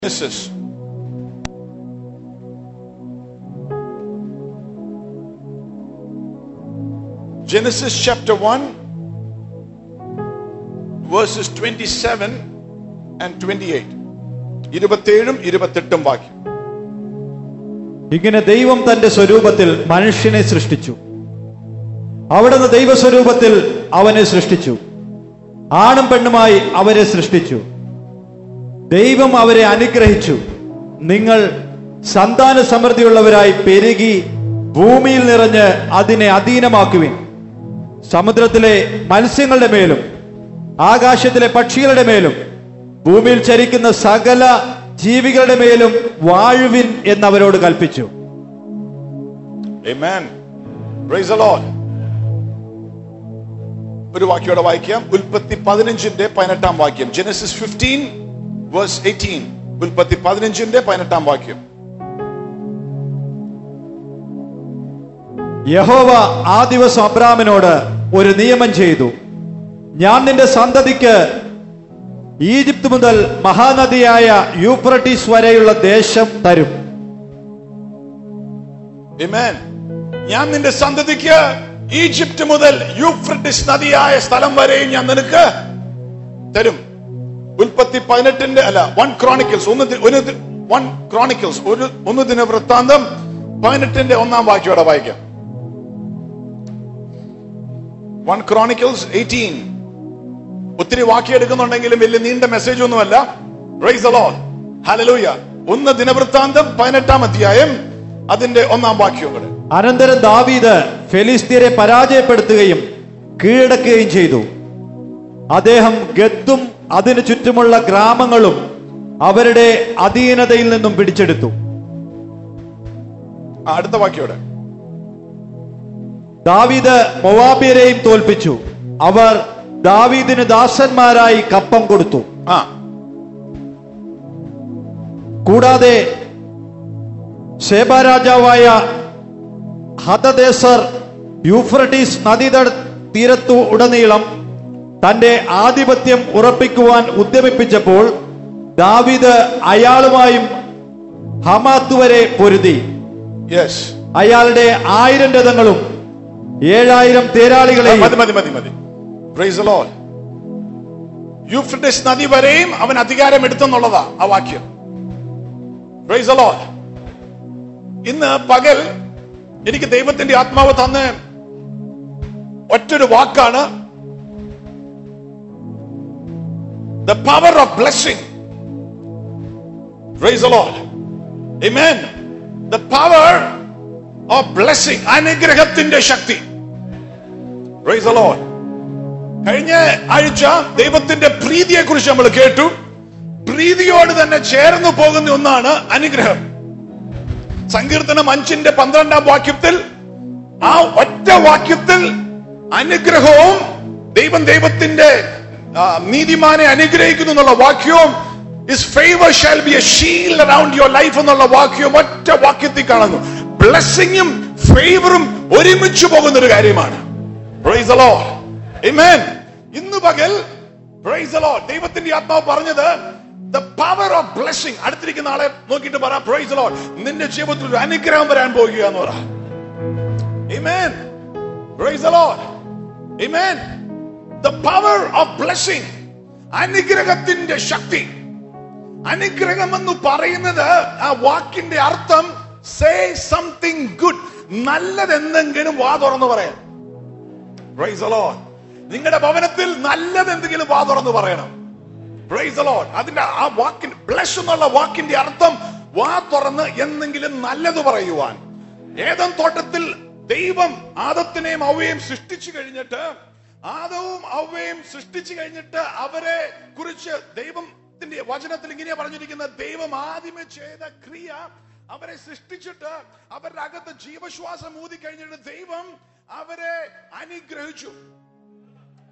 Genesis. Genesis chapter 1, verses 27 and 28. ഇരുപത്തേഴും ഇരുപത്തെട്ടും വാക്യം ഇങ്ങനെ ദൈവം തന്റെ സ്വരൂപത്തിൽ മനുഷ്യനെ സൃഷ്ടിച്ചു അവിടുന്ന് ദൈവസ്വരൂപത്തിൽ അവനെ സൃഷ്ടിച്ചു ആണും പെണ്ണുമായി അവരെ സൃഷ്ടിച്ചു ദൈവം അവരെ അനുഗ്രഹിച്ചു നിങ്ങൾ സന്താന സമൃദ്ധിയുള്ളവരായി പെരുകി ഭൂമിയിൽ നിറഞ്ഞ് അതിനെ അധീനമാക്കുവിൻ സമുദ്രത്തിലെ മത്സ്യങ്ങളുടെ മേലും ആകാശത്തിലെ പക്ഷികളുടെ മേലും ഭൂമിയിൽ ചരിക്കുന്ന സകല ജീവികളുടെ മേലും വാഴുവിൻ എന്നവരോട് കൽപ്പിച്ചു Amen. Praise the Lord. ഒരു വാക്യോടെ വായിക്കാം ഉൽപ്പത്തി പതിനഞ്ചിന്റെ പതിനെട്ടാം വാക്യം ജെനസിസ് ഫിഫ്റ്റീൻ വേഴ്സ് എയ്റ്റീൻ ഉൽപ്പത്തി പതിനഞ്ചിന്റെ പതിനെട്ടാം വാക്യം യഹോവ ആ ദിവസം അബ്രാമിനോട് ഒരു നിയമം ചെയ്തു ഞാൻ നിന്റെ സന്തതിക്ക് ഈജിപ്ത് മുതൽ മഹാനദിയായ യൂഫ്രട്ടീസ് വരെയുള്ള ദേശം തരും Amen. ഞാൻ നിന്റെ സന്തതിക്ക് ഈജിപ്റ്റ് മുതൽ യൂഫ്രട്ടിസ് നദിയായ സ്ഥലം വരെയും ഞാൻ നിനക്ക് തരും ഉൽപ്പത്തി പതിനെട്ടിന്റെ അല്ല വൺ ക്രോണിക്കിൾസ് ഒന്ന് ദി- ഒരു വൺ ക്രോണിക്കിൾസ് ഒരു ഒന്ന് ദിന വൃത്താന്തം പതിനെട്ടിന്റെ ഒന്നാം വാക്യോടെ വായിക്കാം വൺ ക്രോണിക്കിൾസ് എയ്റ്റീൻ ഒത്തിരി വാക്യം എടുക്കുന്നുണ്ടെങ്കിലും വലിയ നീണ്ട മെസ്സേജ് ഒന്നുമല്ല റൈസ് അലോൺ ഹലലൂയ ഒന്ന് ദിനവൃത്താന്തം പതിനെട്ടാം അധ്യായം അതിന്റെ ഒന്നാം വാക്യവും കൂടെ അനന്തരം ദാവീദ് ഫെലിസ്തീനെ പരാജയപ്പെടുത്തുകയും കീഴടക്കുകയും ചെയ്തു അദ്ദേഹം ഗത്തും അതിനു ചുറ്റുമുള്ള ഗ്രാമങ്ങളും അവരുടെ അധീനതയിൽ നിന്നും പിടിച്ചെടുത്തു ആ, അടുത്ത വാക്യോടെ ദാവീദ് മൊവാബിയരെയും തോൽപ്പിച്ചു അവർ ദാവീദിന് ദാസന്മാരായി കപ്പം കൊടുത്തു ആ കൂടാതെ ശേബാരാജാവായ ഹതദേസർ യൂഫ്രട്ടീസ് നദീതട തീരത്തു ഉടനീളം തന്റെ ആധിപത്യം ഉറപ്പിക്കുവാൻ ഉദ്യമിപ്പിച്ചപ്പോൾ ദാവീദ് അയാളുമായും ഹമാത്ത് വരെ പൊരുതി യെസ് അയാളുടെ ആയിരം രഥങ്ങളും ഏഴായിരം തേരാളികളെയും മതി മതി മതി മതി പ്രൈസ് ലോൾ യൂഫ്രട്ടിസ് നദി വരെയും അവൻ അധികാരം എടുത്തെന്നുള്ളതാ ആ വാക്യം പ്രൈസ് ലോൾ ഇന്ന് പകൽ എനിക്ക് ദൈവത്തിന്റെ ആത്മാവ് തന്ന് ഒറ്റൊരു വാക്കാണ് the power of blessing praise Lord Amen. The power of blessing അനുഗ്രഹത്തിന്റെ ശക്തി Praise the Lord. കഴിഞ്ഞ ആഴ്ച ദൈവത്തിന്റെ പ്രീതിയെ കുറിച്ച് നമ്മൾ കേട്ടു പ്രീതിയോട് തന്നെ ചേർന്ന് പോകുന്ന ഒന്നാണ് അനുഗ്രഹം സങ്കീർത്തനം അഞ്ചിന്റെ പന്ത്രണ്ടാം വാക്യത്തിൽ ആ ഒറ്റ വാക്യത്തിൽ അനുഗ്രഹവും ദൈവം ദൈവത്തിന്റെ ആ, നീതിമാനെ അനുഗ്രഹിക്കുന്നു എന്നുള്ള വാക്യവും his favour shall be a shield around your life എന്നുള്ള വാക്യവും ഒറ്റ വാക്യത്തിൽ കാണുന്നു ബ്ലെസ്സിങ്ങും ഫേവറും ഒരുമിച്ച് പോകുന്ന ഒരു കാര്യമാണ് Praise the Lord. Amen. ഇന്ന് പകൽ Praise the Lord. ദൈവത്തിന്റെ ആത്മാവ് പറഞ്ഞത് the power of blessing അടുത്തിരിക്കുന്ന ആളെ നോക്കിയിട്ട് പറ Praise the Lord. നിന്റെ ജീവിതത്തിൽ ഒരു അനുഗ്രഹം വരാൻ പോകുക എന്ന് പറ Amen. Praise the Lord. Amen. The power of blessing. അനുഗ്രഹത്തിന്റെ ശക്തി അനുഗ്രഹം എന്ന് പറയുന്നത് ആ വാക്കിന്റെ അർത്ഥം സേ സംതിങ് ഗുഡ് നല്ലത് എന്തെങ്കിലും വാ തുറന്ന് പറയാം Praise the Lord. നിങ്ങളുടെ ഭവനത്തിൽ നല്ലത് എന്തെങ്കിലും വാ തുറന്ന് പറയണം Praise the Lord. അതിന്റെ ആ വാക്കിൻ ബ്ലഷ് എന്നുള്ള വാക്കിന്റെ അർത്ഥം വാ തുറന്ന് എന്തെങ്കിലും നല്ലത് പറയുവാൻ ഏതം തോട്ടത്തിൽ ദൈവം ആദത്തിനെയും അവയെയും സൃഷ്ടിച്ചു കഴിഞ്ഞിട്ട് ആദവും അവയും സൃഷ്ടിച്ചു കഴിഞ്ഞിട്ട് അവരെ കുറിച്ച് ദൈവത്തിന്റെ വചനത്തിൽ ഇങ്ങനെയാ പറഞ്ഞിരിക്കുന്നത് ദൈവം ആദ്യമേ ചെയ്ത ക്രിയ അവരെ സൃഷ്ടിച്ചിട്ട് അവരുടെ അകത്ത് ജീവശ്വാസം ഊതി കഴിഞ്ഞിട്ട് ദൈവം അവരെ അനുഗ്രഹിച്ചു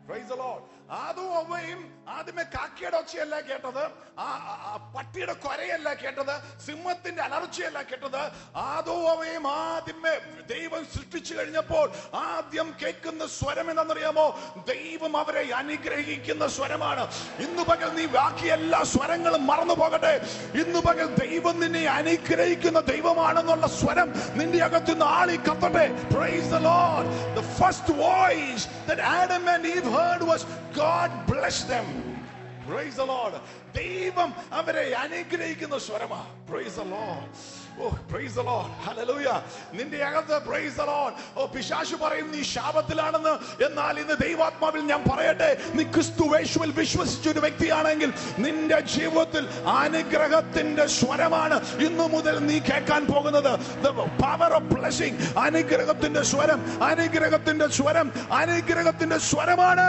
Praise the Lord. ആദവും അവയും ആദ്യമേ കാക്കയുടെ ഒച്ചയല്ല കേട്ടത് ആ ആ- ആ പട്ടിയുടെ കൊരയല്ല കേട്ടത് സിംഹത്തിന്റെ അലർച്ചയല്ല കേട്ടത് ആദവും അവയും ആദ്യമേ ദൈവം സൃഷ്ടിച്ചു കഴിഞ്ഞപ്പോൾ ആദ്യം കേൾക്കുന്ന സ്വരം എന്താണെന്നറിയാമോ ദൈവം അവരെ അനുഗ്രഹിക്കുന്ന സ്വരമാണ് ഇന്നു പകൽ നീ ബാക്കി എല്ലാ സ്വരങ്ങളും മറന്നു പോകട്ടെ ഇന്നു പകൽ ദൈവം നിന്നെ അനുഗ്രഹിക്കുന്ന ദൈവമാണെന്നുള്ള സ്വരം നിന്റെ അകത്ത് നിന്ന് ആളി കത്തട്ടെ praise the Lord the first voice that Adam and Eve heard was God bless them praise the Lord ദൈവം അവരെ അനുഗ്രഹിക്കുന്ന സ്വരമാ praise the Lord oh praise the Lord hallelujah നിന്റെ അകത്ത് പ്രൈസ് ദ ലോർഡ് ഓ പിശാചു പറയും നീ ശാപത്തിലാണെന്ന് എന്നാൽ ഇന്ന് ദൈവാത്മാവിൽ ഞാൻ പറയട്ടെ നീ ക്രിസ്തുവേശുവിൽ വിശ്വസിച്ച ഒരു വ്യക്തിയാണെങ്കിൽ നിന്റെ ജീവിതത്തിൽ അനുഗ്രഹത്തിന്റെ സ്വരമാണ് ഇന്നു മുതൽ നീ കേൾക്കാൻ പോകുന്നത് പവർ ഓഫ് ബ്ലെസ്സിംഗ് അനുഗ്രഹത്തിന്റെ സ്വരം അനുഗ്രഹത്തിന്റെ സ്വരം അനുഗ്രഹത്തിന്റെ സ്വരമാണ്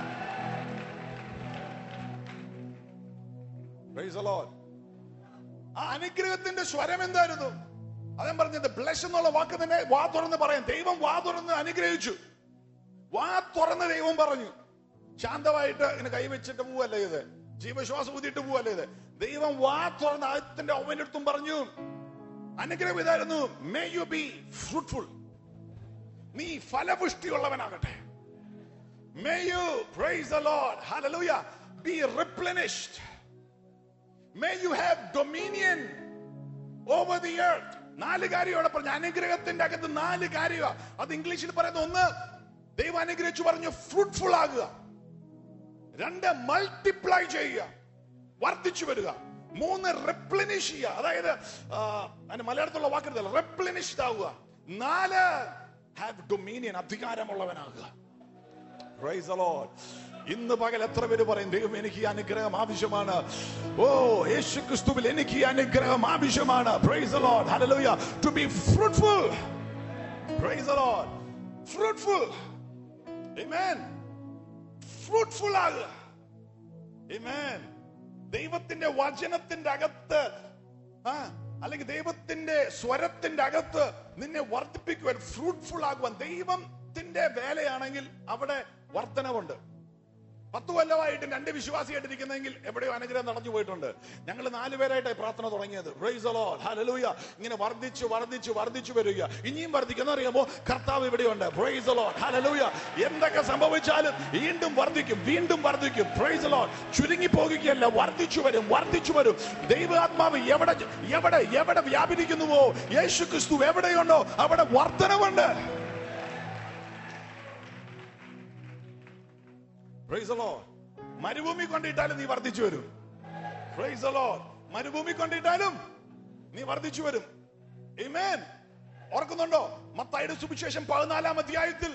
Praise the Lord. ആ അനുഗ്രഹത്തിന്റെ സ്വരം എന്തായിരുന്നു അതൻ പറഞ്ഞത് ബ്ലസ് എന്നുള്ള വാക്ക് തന്നെ വാ തുറന്ന് പറയാം ദൈവം വാ തുറന്ന് അനുഗ്രഹിച്ചു വാ തുറന്ന് ദൈവം പറഞ്ഞു ശാന്തമായിട്ട് ഇങ്ങനെ കൈവച്ചിട്ട് പോവല്ലേ ഇത് ജീവശ്വാസം ഊതിയിട്ട് പോവല്ലേ ഇത് ദൈവം വാ തുറന്ന് ആദ്യത്തിന്റെ അവന്റെ അടുത്തും പറഞ്ഞു അനുഗ്രഹം ഇതായിരുന്നു മേ യു ബി ഫ്രൂട്ട്ഫുൾ നീ ഫലപുഷ്ടിയുള്ളവനാകട്ടെ may you praise the Lord hallelujah be replenished may you have dominion over the earth നാല് കാര്യം അവിടെ പറഞ്ഞു അനുഗ്രഹത്തിന്റെ അകത്ത് നാല് കാര്യമാ അത് ഇംഗ്ലീഷിൽ പറയുന്ന ഒന്ന് ദൈവം അനുഗ്രഹിച്ചു പറഞ്ഞു ഫ്രൂട്ട്ഫുൾ ആകുക രണ്ട് മൾട്ടിപ്ലൈ ചെയ്യുക വർദ്ധിച്ചു വരിക മൂന്ന് റിപ്ലനിഷ് ചെയ്യുക അതായത് ആ, അതിന്റെ മലയാളത്തിലുള്ള വാക്കെടുത്തല്ല റിപ്ലനിഷ്ഡ് ആവുക നാല് ഹാവ് ഡൊമീനിയൻ അധികാരമുള്ളവനാകുക Praise the Lord. ഇന്ന് പകൽ എത്ര പേര് പറയും ദൈവം എനിക്ക് ഈ അനുഗ്രഹം ആവശ്യമാണ് ഓ യേശു ക്രിസ്തുവിൽ എനിക്ക് ഈ അനുഗ്രഹം ആവശ്യമാണ് praise the Lord. Hallelujah. To be fruitful. Praise the Lord. Fruitful. Amen. Fruitful ആകുക. Amen. ദൈവത്തിന്റെ വചനത്തിന്റെ അകത്ത് ആ അല്ലെങ്കിൽ ദൈവത്തിന്റെ സ്വരത്തിന്റെ അകത്ത് നിന്നെ വർദ്ധിപ്പിക്കുവാൻ ഫ്രൂട്ട്ഫുൾ ആകുവാൻ ദൈവത്തിന്റെ വേലയാണെങ്കിൽ അവിടെ വർധനവുണ്ട് പത്ത് കൊല്ലമായിട്ട് രണ്ട് വിശ്വാസിയായിട്ടിരിക്കുന്നെങ്കിൽ എവിടെയോ അനുഗ്രഹം നടന്നു പോയിട്ടുണ്ട് ഞങ്ങൾ നാലുപേരായിട്ടായി പ്രാർത്ഥന തുടങ്ങിയത് Praise the Lord. Hallelujah. ഇങ്ങനെ വർദ്ധിച്ചു വർദ്ധിച്ചു വർദ്ധിച്ചു വരിക ഇനിയും വർദ്ധിക്കുന്ന അറിയാമോ കർത്താവ് ഇവിടെയുണ്ട് Praise the Lord. Hallelujah. എന്തൊക്കെ സംഭവിച്ചാലും വീണ്ടും വർദ്ധിക്കും വീണ്ടും വർദ്ധിക്കും Praise the Lord. ചുരുങ്ങി പോകുകയല്ല വർദ്ധിച്ചു വരും വർദ്ധിച്ചു വരും ദൈവാത്മാവ് എവിടെ എവിടെ എവിടെ വ്യാപരിക്കുന്നുവോ യേശു ക്രിസ്തു എവിടെയുണ്ടോ അവിടെ വർധനവുണ്ട് Praise the Lord. മരുഭൂമി കൊണ്ടിട്ടാലും നീ വർദ്ധിച്ചു വരും Praise the Lord. മരുഭൂമി കൊണ്ടിട്ടാലും നീ വർദ്ധിച്ചു വരും Amen. ഓർക്കുന്നുണ്ടോ മത്തായിയുടെ സുവിശേഷം പതിനാലാം അധ്യായത്തിൽ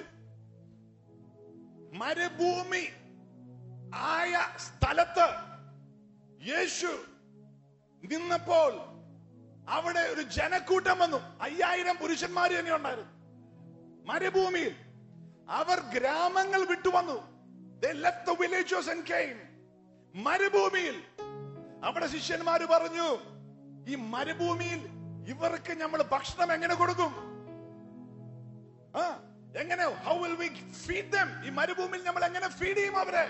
മരുഭൂമി ആയ സ്ഥലത്ത് യേശു നിന്നപ്പോൾ അവിടെ ഒരു ജനക്കൂട്ടം വന്നു അയ്യായിരം പുരുഷന്മാർ തന്നെ ഉണ്ടായിരുന്നു മരുഭൂമിയിൽ അവർ ഗ്രാമങ്ങൾ വിട്ടുവന്നു They left the villages and came. മരുഭൂമിയിൽ അവിടെ ശിഷ്യന്മാര് പറഞ്ഞു ഈ മരുഭൂമിയിൽ ഇവർക്ക് നമ്മൾ ഭക്ഷണം എങ്ങനെ കൊടുക്കും ആ എങ്ങനെ how will we feed them ഈ മരുഭൂമിയിൽ നമ്മൾ എങ്ങനെ ഫീഡ് ചെയ്യും അവരെ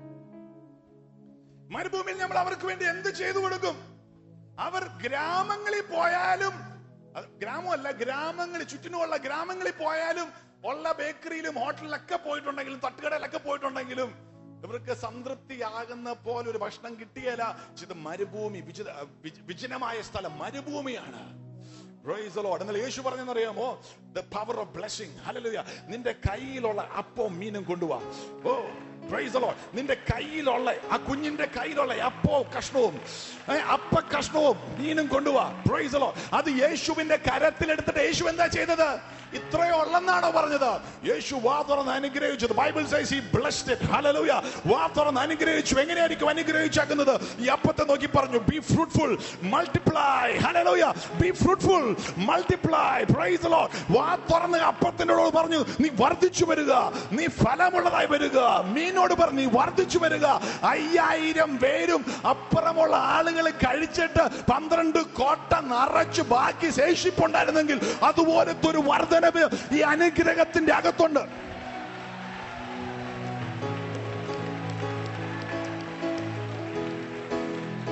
മരുഭൂമിയിൽ നമ്മൾ അവർക്ക് വേണ്ടി എന്ത് ചെയ്തു കൊടുക്കും അവർ ഗ്രാമങ്ങളിൽ പോയാലും അത് ഗ്രാമമല്ല ഗ്രാമങ്ങളിൽ ചുറ്റിനുമുള്ള ഗ്രാമങ്ങളിൽ പോയാലും ഉള്ള ബേക്കറിയിലും ഹോട്ടലിലൊക്കെ പോയിട്ടുണ്ടെങ്കിലും തട്ടുകടയിലൊക്കെ പോയിട്ടുണ്ടെങ്കിലും ഇവർക്ക് സംതൃപ്തിയാകുന്ന പോലെ ഒരു ഭക്ഷണം കിട്ടിയല്ല ഇത് മരുഭൂമി വിജിത വിജ- വിജനമായ സ്ഥലം മരുഭൂമിയാണ് Praise the Lord. എന്നാൽ യേശു പറഞ്ഞെന്നറിയാമോ the power of blessing hallelujah നിന്റെ കയ്യിലുള്ള അപ്പവും മീനും കൊണ്ടുവാ ഓ പ്രൈസ് the Lord. നിന്റെ കയ്യിലുള്ള ആ കുഞ്ഞിന്റെ കയ്യിലുള്ള അപ്പവും കഷ്ണവും ഏ, അപ്പ കഷ്ണവും മീനും കൊണ്ടുവാ പ്രൈസ് the Lord. അത് യേശുവിന്റെ കരത്തിലെടുത്തിട്ട് യേശു എന്താ ചെയ്തത് ഇത്രയോ ഉള്ളെന്നാണോ പറഞ്ഞത് യേശു വാ തുറന്ന് അനുഗ്രഹിച്ചത് Bible says he blessed it hallelujah വാ തുറന്ന് അനുഗ്രഹിച്ചു എങ്ങനെയായിരിക്കും അനുഗ്രഹിച്ചാക്കുന്നത് ഈ അപ്പത്തെ നോക്കി പറഞ്ഞു be fruitful multiply hallelujah be fruitful multiply praise the Lord വാ തുറന്ന് അപ്പത്തിനോട് പറഞ്ഞു നീ വർദ്ധിച്ചു വരിക നീ ഫലമുള്ളതായി വരിക മീനോട് പറഞ്ഞു നീ വർദ്ധിച്ചു വരിക അയ്യായിരം പേരും അപ്പുറമുള്ള ആളുകൾ കഴിച്ചിട്ട് പന്ത്രണ്ട് കോട്ട നിറച്ച് ബാക്കി ശേഷിപ്പുണ്ടായിരുന്നെങ്കിൽ അതുപോലത്തെ ഒരു വർധനവ് ഈ അനുഗ്രഹത്തിന്റെ അകത്തുണ്ട്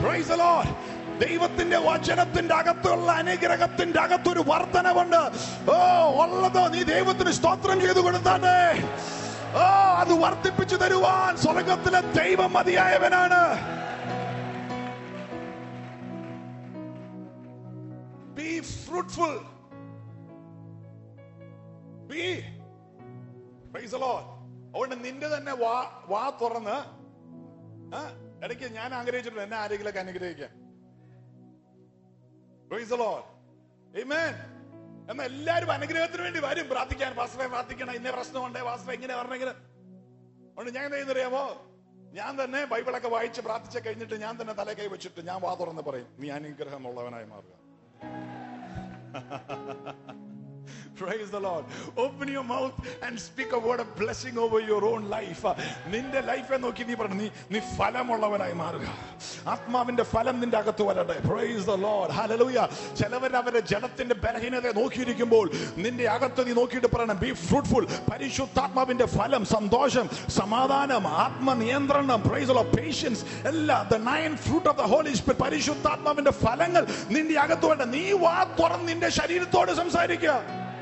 Praise the Lord. ദൈവത്തിന്റെ വചനത്തിന്റെ അകത്തുള്ള അനുഗ്രഹത്തിന്റെ അകത്തൊരു വർധനവുണ്ട് ഓ ഉള്ളത് നീ ദൈവത്തിന് സ്തോത്രം ചെയ്തു കൊടുത്താണ്ടേ ഓ അത് വർദ്ധിപ്പിച്ചു തരുവാൻ സ്വർഗത്തിലെ ദൈവം മതിയായവനാണ് be fruitful be praise Lord അതുകൊണ്ട് നിന്റെ തന്നെ വാ വാ തുറന്ന് ആ, ഇടയ്ക്ക് ഞാൻ ആഗ്രഹിച്ചിട്ടുണ്ട് എന്നെ ആരെങ്കിലൊക്കെ അനുഗ്രഹിക്കാൻ പ്രൈസ് ലോർഡ് Amen. എന്നാ എല്ലാരും അനുഗ്രഹത്തിന് വേണ്ടി വരും പ്രാർത്ഥിക്കാൻ പാസ്റ്ററെ പ്രാർത്ഥിക്കണം ഇന്ന പ്രശ്നമുണ്ട് പാസ്റ്ററെ ഇങ്ങനെ പറഞ്ഞെങ്കിൽ അതുകൊണ്ട് ഞാൻ എന്താ ചെയ്യുന്നറിയാമോ ഞാൻ തന്നെ ബൈബിളൊക്കെ വായിച്ച് പ്രാർത്ഥിച്ച കഴിഞ്ഞിട്ട് ഞാൻ തന്നെ തല കൈ വെച്ചിട്ട് ഞാൻ വാ തുറന്ന് പറയും നീ അനുഗ്രഹം ഉള്ളവനായി മാറുക Praise the Lord. Open your mouth and speak a word of blessing over your own life. നിന്റെ ലൈഫെ നോക്കി നീ പറഞ്ഞു നീ നീ ഫലമുള്ളവനായി മാറുക ആത്മാവിന്റെ ഫലം നിന്റെ അകത്ത് വരട്ടെ പ്രൈസ് ദ ലോർഡ് ഹല്ലേലൂയ ചിലവർ അവരുടെ ജലത്തിന്റെ ബലഹീനതയെ നോക്കിയിരിക്കുമ്പോൾ നിന്റെ അകത്ത് നീ നോക്കിയിട്ട് പറയണം ബി ഫ്രൂട്ട്ഫുൾ പരിശുദ്ധാത്മാവിന്റെ ഫലം സന്തോഷം സമാധാനം ആത്മനിയന്ത്രണം പ്രൈസ് ഓഫ് പേഷ്യൻസ് എല്ലാ the nine fruit of the Holy Spirit പരിശുദ്ധാത്മാവിന്റെ ഫലങ്ങൾ നിന്റെ അകത്ത് വേണ്ട നീ വാ തുറന്ന് നിന്റെ ശരീരത്തോട് സംസാരിക്കുക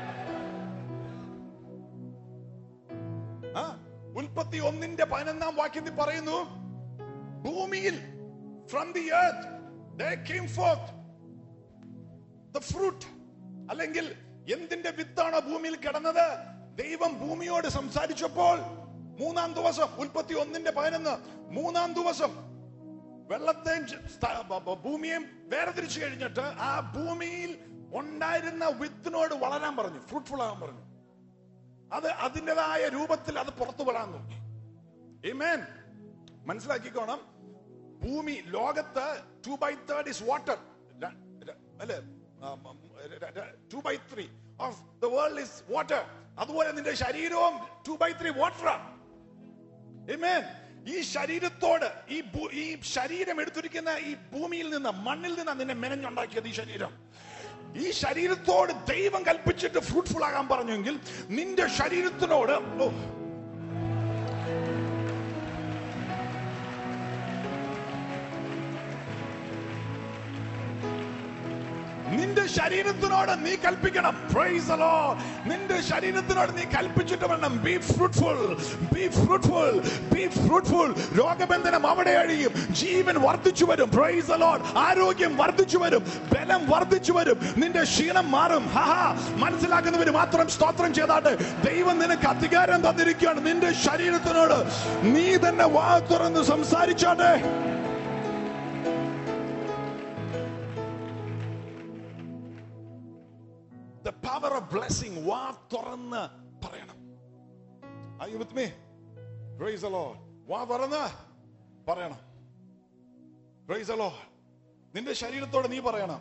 ആ, ഉൽപ്പത്തി ഒന്നിന്റെ പതിനൊന്നാം വാക്യത്തിൽ പറയുന്നു ഭൂമിയിൽ from the earth there came forth the fruit അല്ലെങ്കിൽ എന്തിന്റെ വിത്താണ് ഭൂമിയിൽ കിടന്നത് ദൈവം ഭൂമിയോട് സംസാരിച്ചപ്പോൾ മൂന്നാം ദിവസം ഉൽപ്പത്തി ഒന്നിന്റെ പതിനൊന്ന് മൂന്നാം ദിവസം വെള്ളത്തെയും ച- സ്ഥ- ബ- ബ- ഭൂമിയെയും വേർതിരിച്ചു കഴിഞ്ഞിട്ട് ആ ഭൂമിയിൽ ഉണ്ടായിരുന്ന വിത്തിനോട് വളരാൻ പറഞ്ഞു ഫ്രൂട്ട്ഫുൾ ആകാൻ പറഞ്ഞു അത് അതിൻ്റെതായ രൂപത്തിൽ അത് പുറത്തു വരാൻ തുടങ്ങി Amen. മനസ്സിലാക്കിക്കോണം ഭൂമി ലോകത്ത് two by third is water അല്ലെ two by three of the world is water അതുപോലെ നിന്റെ ശരീരവും ടു ബൈ ത്രീ വാട്ടറാണ് Amen. ഈ ശരീരത്തോട് ഈ ഭൂ- ഈ ശരീരം എടുത്തിരിക്കുന്ന ഈ ഭൂമിയിൽ നിന്ന് മണ്ണിൽ നിന്ന് നിന്നെ മെനഞ്ഞുണ്ടാക്കിയത് ഈ ശരീരം ഈ ശരീരത്തോട് ദൈവം കൽപ്പിച്ചിട്ട് ഫ്രൂട്ട്ഫുൾ ആകാൻ പറഞ്ഞെങ്കിൽ നിന്റെ ശരീരത്തിനോട് ഓ നിന്റെ ശരീരത്തിനോട് നീ കൽപ്പിക്കണം Praise the Lord. നിന്റെ ശരീരത്തിനോട് നീ കൽപ്പിച്ചിട്ട് വേണം be fruitful be fruitful be fruitful രോഗബന്ധനം അവിടെ അഴിയും ജീവൻ വർദ്ധിച്ചു വരും Praise the Lord. ആരോഗ്യം വർദ്ധിച്ചു വരും ബലം വർദ്ധിച്ചു വരും നിന്റെ ക്ഷീണം മാറും ഹാ മനസ്സിലാക്കുന്നവര് മാത്രം സ്തോത്രം ചെയ്താട്ടെ ദൈവം നിനക്ക് അധികാരം തന്നിരിക്കുകയാണ് നിന്റെ ശരീരത്തിനോട് നീ തന്നെ വാ തുറന്ന് സംസാരിച്ചാട്ടെ the power of blessing വാ തുറന്ന് പറയണം Are you with me? Praise the Lord. വാ തുറന്ന് പറയണം Praise the Lord. നിന്റെ ശരീരത്തോട് നീ പറയണം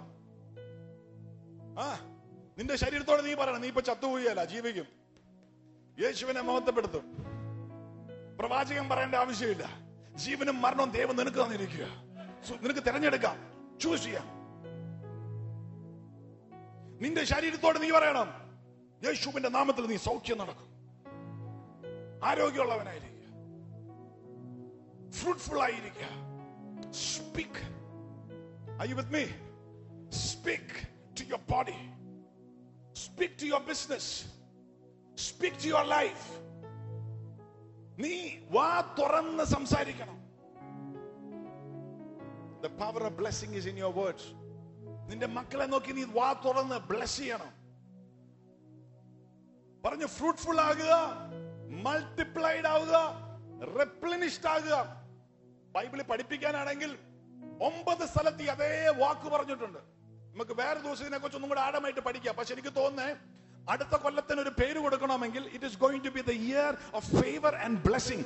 ആ നിന്റെ ശരീരത്തോട് നീ പറയണം നീ ഇപ്പൊ ചത്തുപോയല്ല ജീവിക്കും യേശുവിനെ മഹത്വപ്പെടുത്തും പ്രവാചകൻ പറയേണ്ട ആവശ്യമില്ല ജീവനും മരണവും ദൈവം നിനക്ക് തന്നിരിക്കുക സു- നിനക്ക് തിരഞ്ഞെടുക്കാം ചൂസ് ചെയ്യാം നിന്റെ ശരീരത്തോട് നീ പറയണം യേശുവിന്റെ നാമത്തിൽ നീ സൗഖ്യം നടക്കും ആരോഗ്യമുള്ളവനായിരിക്കുക ഫ്രൂട്ട്ഫുൾ ആയിരിക്കുക speak Are you with me? Speak to your body. Speak to your business. Speak to your life. നീ വാ തുറന്ന് സംസാരിക്കണം The power of blessing is in your words. നിന്റെ മക്കളെ നോക്കി നീ വാ തുറന്ന് ബ്ലസ് ചെയ്യണം പറഞ്ഞു ഫ്രൂട്ട്ഫുൾ ആകുക മൾട്ടിപ്ലൈഡ് ആവുക റെപ്ലിനിഷ്ഡ് ആകുക ബൈബിളിൽ പഠിപ്പിക്കാനാണെങ്കിൽ ഒമ്പത് സ്ഥലത്ത് ഈ അതേ വാക്ക് പറഞ്ഞിട്ടുണ്ട് നമുക്ക് വേറെ ദിവസം ഇതിനെ കുറിച്ച് ഒന്നും കൂടെ ആഴമായിട്ട് പഠിക്കാം പക്ഷെ എനിക്ക് തോന്നുന്നേ അടുത്ത കൊല്ലത്തിന് ഒരു പേര് കൊടുക്കണമെങ്കിൽ it is going to be the year of favour and blessing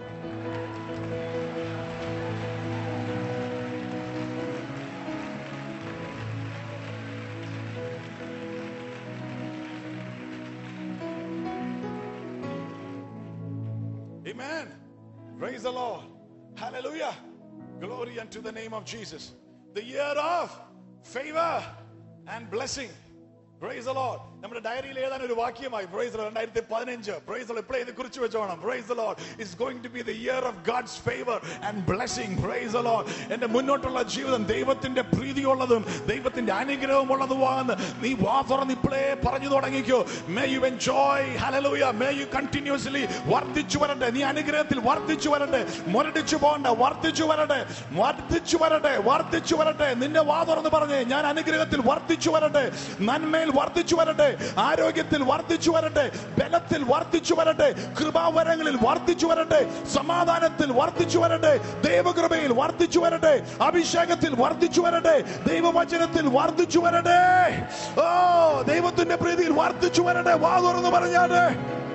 Amen. Praise the Lord. Hallelujah. Glory unto the name of Jesus. The year of favor and blessing. Praise the Lord. നമ്മുടെ ഡയറിയിൽ എഴുതാൻ ഒരു വാക്യമായി price രണ്ടായിരത്തി പതിനഞ്ച് price ഇപ്പോൾ ഇത് കുറിച്ച് വെച്ചോണം praise Lord it's going to be the year of God's favour and blessing praise Lord എന്റെ മുന്നോട്ടുള്ള ജീവിതം ദൈവത്തിന്റെ പ്രീതിയുള്ളതും ദൈവത്തിന്റെ അനുഗ്രഹമുള്ളതുമാണെന്ന് നീ വാ തുറന്ന് ഇപ്പോഴേ പറഞ്ഞു തുടങ്ങിക്കോ may you enjoy hallelujah may you continuously വർദ്ധിച്ചു വരട്ടെ നീ അനുഗ്രഹത്തിൽ വർദ്ധിച്ചു വരട്ടെ മുരടിച്ചു പോകണ്ട വർദ്ധിച്ചു വരട്ടെ വർദ്ധിച്ചു വരട്ടെ വർദ്ധിച്ചു വരട്ടെ നിന്റെ വാ തുറന്ന് പറഞ്ഞേ ഞാൻ അനുഗ്രഹത്തിൽ വർദ്ധിച്ചു വരട്ടെ നന്മയിൽ വർദ്ധിച്ചു വരട്ടെ ആരോഗ്യത്തിൽ വർദ്ധിച്ചു വരട്ടെ ബലത്തിൽ വർദ്ധിച്ചു വരട്ടെ കൃപാവരങ്ങളിൽ വർദ്ധിച്ചു വരട്ടെ സമാധാനത്തിൽ വർദ്ധിച്ചു വരട്ടെ ദൈവകൃപയിൽ വർദ്ധിച്ചു വരട്ടെ അഭിഷേകത്തിൽ വർദ്ധിച്ചു വരട്ടെ ദൈവവചനത്തിൽ വർദ്ധിച്ചു വരട്ടെ ഓ ദൈവത്തിന്റെ പ്രീതിയിൽ വർദ്ധിച്ചു വരട്ടെ വാ തുറന്ന് പറഞ്ഞാണ്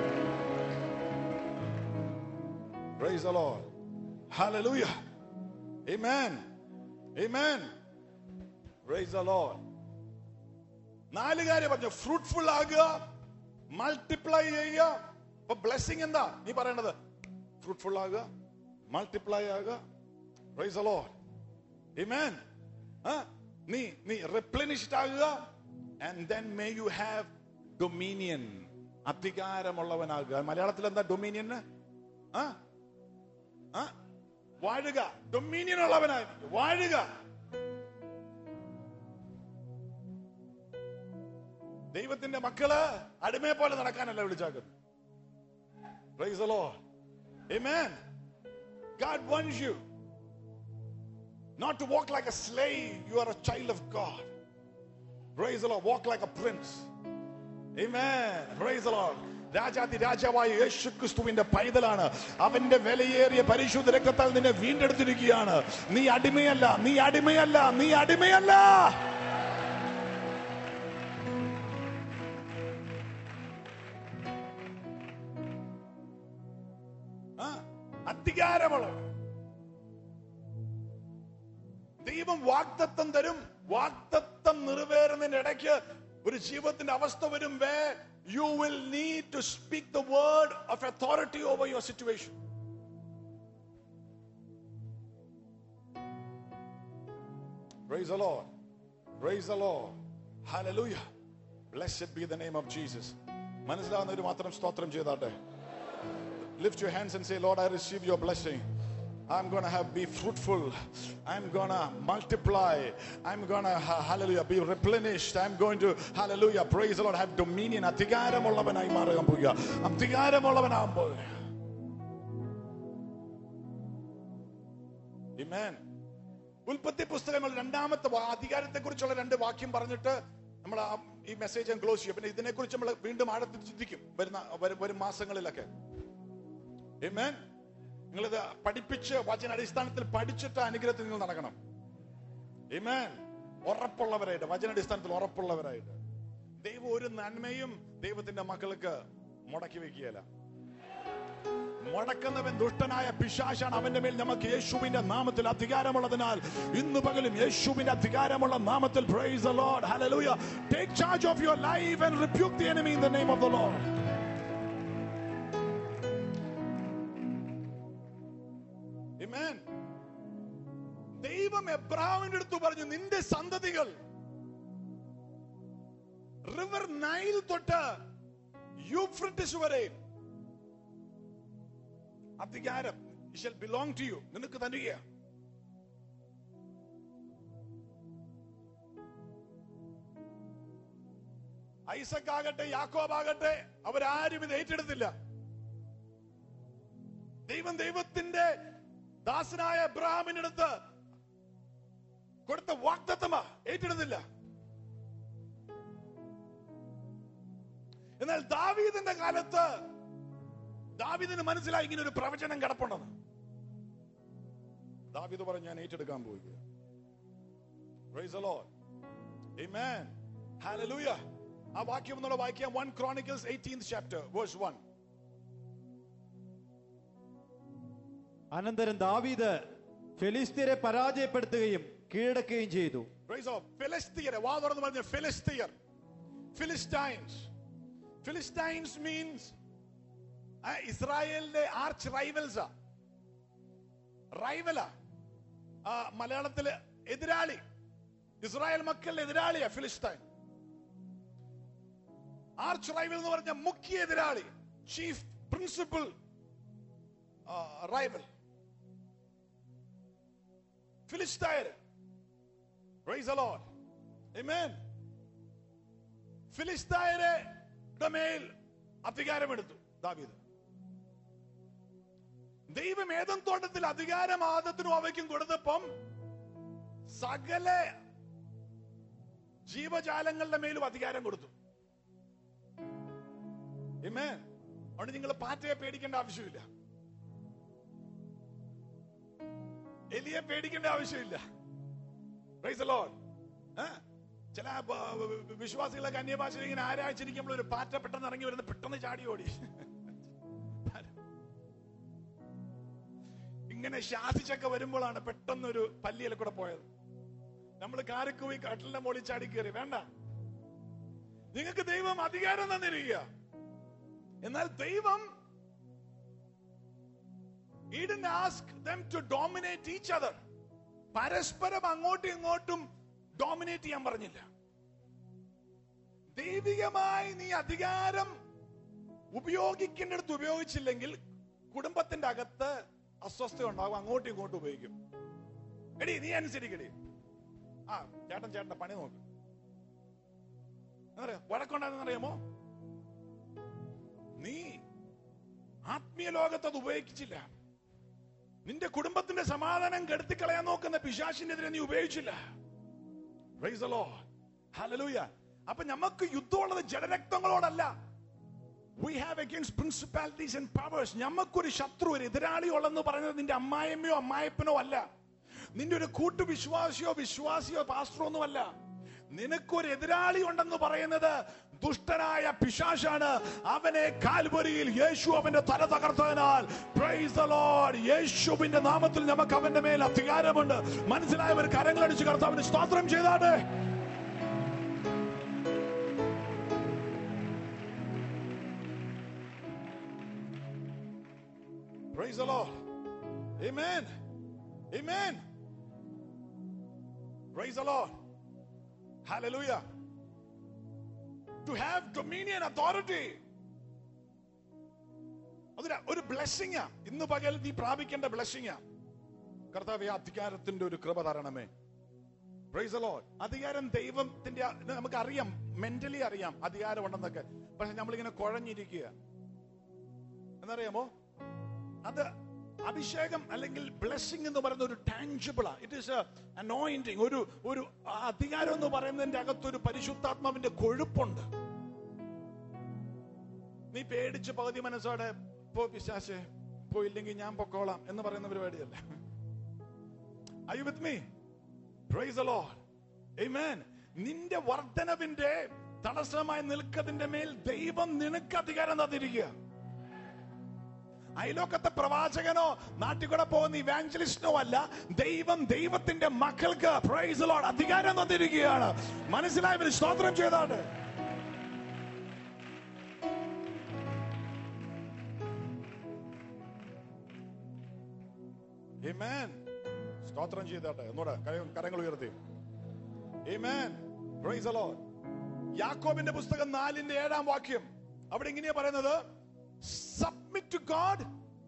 Praise the Lord. Hallelujah. Amen. Amen. Praise the Lord. നാല് കാര്യം പറഞ്ഞു ഫ്രൂട്ട്ഫുൾ ആകുക മൾട്ടിപ്ലൈ ചെയ്യുക ഇപ്പൊ ബ്ലെസ്സിങ് എന്താ നീ പറയണത് ഫ്രൂട്ട്ഫുൾ ആകുക മൾട്ടിപ്ലൈ ആകുക പ്രൈസ് the Lord. Amen. ആ? നീ നീ റിപ്ലനിഷ്ഡ് ആകുക and then may you have dominion അധികാരമുള്ളവനാകുക മലയാളത്തിൽ എന്താ ഡൊമീനിയൻ ആ ആ? വാഴുക ഡൊമീനിയൻ ഉള്ളവനായി വാഴുക ദൈവത്തിന്റെ മക്കള് അടിമയെ പോലെ നടക്കാനല്ല വിളിച്ചാക്കുന്നത് Praise the Lord. Amen. God wants you not to walk like a slave. You are a child of God. Praise the Lord. Walk like a prince. Amen. Praise the Lord. രാജാതി രാജാവായ യേശു ക്രിസ്തുവിന്റെ പൈതലാണ് അവന്റെ വിലയേറിയ പരിശുദ്ധ രക്തത്താൽ നിന്നെ വീണ്ടെടുത്തിരിക്കുകയാണ് നീ അടിമയല്ല നീ അടിമയല്ല നീ അടിമയല്ല ആ, അധികാരമുള്ള ദൈവം വാക്തത്വം തരും വാക്തത്വം നിറവേറുന്നതിന്റെ ഇടയ്ക്ക് ഒരു ജീവിതത്തിന്റെ അവസ്ഥ വരും where you will need to speak the word of authority over your situation Praise the Lord. Praise the Lord. Hallelujah. Blessed be the name of Jesus. മനസ്സിലാവുന്നവർ മാത്രം സ്തോത്രം ചെയ്താട്ടെ Lift your hands and say, Lord, I receive your blessing. I'm gonna have be fruitful. I'm gonna multiply. I'm gonna ha- hallelujah be replenished. I'm going to hallelujah praise the Lord. Have dominion. അധികാരമുള്ളവനായി മാറാൻ പോവുക അധികാരമുള്ളവനാകാൻ പോവുക Amen. ഉൽപ്പത്തി പുസ്തകങ്ങൾ രണ്ടാമത്തെ അധികാരത്തെ കുറിച്ചുള്ള രണ്ട് വാക്യം പറഞ്ഞിട്ട് നമ്മൾ ആ ഈ മെസ്സേജ് ക്ലോസ് ചെയ്യും പിന്നെ ഇതിനെ കുറിച്ച് നമ്മൾ വീണ്ടും ആഴത്തിൽ ചിന്തിക്കും വരുന്ന വരും- വരും മാസങ്ങളിലൊക്കെ Amen. നിങ്ങളിത് പഠിപ്പിച്ച് വചന അടിസ്ഥാനത്തിൽ പഠിച്ചിട്ട് അനുഗ്രഹത്തിൽ നിങ്ങൾ നടക്കണം Amen. ഉറപ്പുള്ളവരായിട്ട് വചനാടിസ്ഥാനത്തിൽ ഉറപ്പുള്ളവരായിട്ട് ദൈവം ഒരു നന്മയും ദൈവത്തിന്റെ മക്കൾക്ക് മുടക്കി വെക്കുകയല്ല മുടക്കുന്നവൻ ദുഷ്ടനായ പിശാശാണ് അവന്റെ മേൽ നമുക്ക് യേശുവിന്റെ നാമത്തിൽ അധികാരമുള്ളതിനാൽ ഇന്ന് പകലും യേശുവിന്റെ അധികാരമുള്ള നാമത്തിൽ praise the Lord hallelujah take charge of your life and rebuke the enemy in the name of the Lord Amen. ദൈവം എബ്രാഹിമിന്റെ അടുത്ത് പറഞ്ഞു നിന്റെ സന്തതികൾ റിവർ നൈൽ തൊട്ട് യൂഫ്രട്ടിസ് വരെ അധികാരം ബിലോങ് ടു യു നിനക്ക് തരിക ഐസക് ആകട്ടെ യാക്കോബ് ആകട്ടെ അവരാരും ഇത് ഏറ്റെടുത്തില്ല ദൈവം ദൈവത്തിന്റെ ദാസനായ എബ്രാഹിമിന്റെ അടുത്ത് കൊടുത്ത വാക്തത്വമാ ഏറ്റെടുത്തില്ല എന്നാൽ ദാവീദിന്റെ കാലത്ത് ദാവീദിന് മനസ്സിലായി ഇങ്ങനെ ഒരു പ്രവചനം കിടപ്പുണ്ടെന്ന് ദാവീദ് പറഞ്ഞു ഞാൻ ഏറ്റെടുക്കാൻ പോവുക Praise the Lord. Amen. Hallelujah. ആ വാക്യം എന്നുള്ള വായിക്കാം 1 Chronicles 18th chapter verse 1. അനന്തരം ദാവീദ് ഫെലിസ്തീനെ പരാജയപ്പെടുത്തുകയും കീഴടക്കുകയും ചെയ്തു Praise the Lord. ഫിലിസ്തീയരെ വാ തുറന്ന് പറഞ്ഞ ഫിലിസ്തീയർ ഫിലിസ്റ്റൈൻസ് ഫിലിസ്റ്റൈൻസ് മീൻസ് ഇസ്രായേലിന്റെ ആർച്ച് റൈവൽസാ റൈവലാ മലയാളത്തില് എതിരാളി ഇസ്രായേൽ മക്കളുടെ എതിരാളിയാ ഫിലിസ്തൈൻ ആർച്ച് റൈവൽ എന്ന് പറഞ്ഞ മുഖ്യ എതിരാളി ചീഫ് പ്രിൻസിപ്പൽ റൈവൽ ഫിലിസ്തയർ പ്രൈസ് അലോൺ ആമേൻ ഫിലിസ്തയരുടെ മേൽ അധികാരമെടുത്തു ദാവീദ് ദൈവം ഏതും തോട്ടത്തിൽ അധികാരം ആദത്തിനും അവയ്ക്കും കൊടുത്തപ്പം സകല ജീവജാലങ്ങളുടെ മേലും അധികാരം കൊടുത്തു ഇമേ അതുകൊണ്ട് നിങ്ങൾ പാറ്റയെ പേടിക്കേണ്ട ആവശ്യമില്ല എലിയെ പേടിക്കേണ്ട ആവശ്യമില്ല Praise the Lord. ഏ? ചില ബ- ബ- വിശ്വാസികളൊക്കെ അന്യഭാഷയിൽ ഇങ്ങനെ ആരാഴ്ചിരിക്കുമ്പോൾ ഒരു പാറ്റ പെട്ടെന്ന് ഇറങ്ങി വരുന്ന പെട്ടെന്ന് ചാടി ഓടി ഇങ്ങനെ ശാസിച്ചൊക്കെ വരുമ്പോഴാണ് പെട്ടെന്ന് ഒരു പല്ലിയിൽ കൂടെ പോയത് നമ്മൾ കാരക്കുവി കട്ടിലിന്റെ മുകളിൽ ചാടി കയറി വേണ്ട നിങ്ങൾക്ക് ദൈവം അധികാരം തന്നിരിക്കുക എന്നാൽ ദൈവം he didn't ask them to dominate each other പരസ്പരം അങ്ങോട്ടും ഇങ്ങോട്ടും ഡോമിനേറ്റ് ചെയ്യാൻ പറഞ്ഞില്ല ദൈവികമായി നീ അധികാരം ഉപയോഗിക്കേണ്ടടുത്ത് ഉപയോഗിച്ചില്ലെങ്കിൽ കുടുംബത്തിന്റെ അകത്ത് അസ്വസ്ഥ ഉണ്ടാകും അങ്ങോട്ടും ഇങ്ങോട്ടും ഉപയോഗിക്കും എടി നീ അനുസരിക്കടി ആ ചേട്ടൻ ചേട്ടന്റെ പണി നോക്ക് എന്നറിയാം വഴക്കുണ്ടാകുന്നറിയാമോ നീ ആത്മീയ ലോകത്ത് അത് ഉപയോഗിച്ചില്ല നിന്റെ കുടുംബത്തിന്റെ സമാധാനം കെടുത്തിക്കളയാൻ നോക്കുന്ന പിശാശിനെതിരെ നീ ഉപയോഗിച്ചില്ല Praise the Lord. Hallelujah. അപ്പൊ നമുക്ക് യുദ്ധമുള്ളത് ജഡരക്തങ്ങളോടല്ല we have against principalities and powers നമുക്കൊരു ശത്രു ഒരു എതിരാളി ഉള്ളെന്ന് പറയുന്നത് നിന്റെ അമ്മായിമ്മയോ അമ്മായപ്പനോ അല്ല നിന്റെ ഒരു കൂട്ടുവിശ്വാസിയോ വിശ്വാസിയോ പാസ്റ്ററോ ഒന്നുമല്ല നിനക്കൊരു എതിരാളി ഉണ്ടെന്ന് പറയുന്നത് ദുഷ്ടനായ പിശാശാണ് അവനെ കാൽവരിയിൽ യേശു അവന്റെ തല തകർത്തതിനാൽ praise the Lord. യേശുവിന്റെ നാമത്തിൽ നമുക്ക് അവന്റെ മേൽ അധികാരമുണ്ട് മനസ്സിലായവർ കരങ്ങളടിച്ച് കർത്താവിന് സ്തോത്രം ചെയ്താട്ടെ Praise the Lord. Amen. Amen. Praise the Lord. Hallelujah. To have dominion, authority. അതൊരു ഒരു ബ്ലെസ്സിങ്ങാ ഇന്ന് പകൽ നീ പ്രാപിക്കേണ്ട ബ്ലെസ്സിങ്ങാ കർത്താവ് ഈ അധികാരത്തിന്റെ ഒരു കൃപ തരണമേ പ്രൈസ് ലോഡ് അധികാരം ദൈവത്തിന്റെ നമുക്ക് അറിയാം മെന്റലി അറിയാം അധികാരം ഉണ്ടെന്നൊക്കെ പക്ഷെ നമ്മളിങ്ങനെ കുഴഞ്ഞിരിക്കുക എന്നറിയാമോ അത് അഭിഷേകം അല്ലെങ്കിൽ ബ്ലെസ്സിങ് എന്ന് പറയുന്ന ഒരു ടാഞ്ചിബിളാ ഇറ്റ് ഈസ് അനോയിന്റിങ് ഒരു ഒരു ആ അധികാരം എന്ന് പറയുന്നതിന്റെ അകത്തൊരു പരിശുദ്ധാത്മാവിന്റെ കൊഴുപ്പുണ്ട് നീ പേടിച്ച് പകുതി മനസ്സോടെ പോ പിശാശെ പോയില്ലെങ്കിൽ ഞാൻ പൊക്കോളാം എന്ന് പറയുന്ന പരിപാടിയല്ല Are you with me? Praise the Lord. Amen. നിന്റെ വർധനവിന്റെ തടസ്സമായി നിൽക്കതിന്റെ മേൽ ദൈവം നിനക്ക് അധികാരം തന്നിരിക്കുക അയലോക്കത്തെ പ്രവാചകനോ നാട്ടിൽ കൂടെ പോകുന്ന ഇവാഞ്ചലിസ്റ്റിനോ അല്ല ദൈവം ദൈവത്തിന്റെ മക്കൾക്ക് പ്രൈസ് ലോഡ് അധികാരം തന്നിരിക്കുകയാണ് മനസ്സിലായവർ സ്തോത്രം ചെയ്താണ് Amen. സ്തോത്രം ചെയ്താട്ടെ ഒന്നുകൂടെ കര- കരങ്ങൾ ഉയർത്തി Amen. Praise the Lord. യാക്കോബിന്റെ പുസ്തകം നാലിന്റെ ഏഴാം വാക്യം അവിടെ ഇങ്ങനെയാ പറയുന്നത് submit to God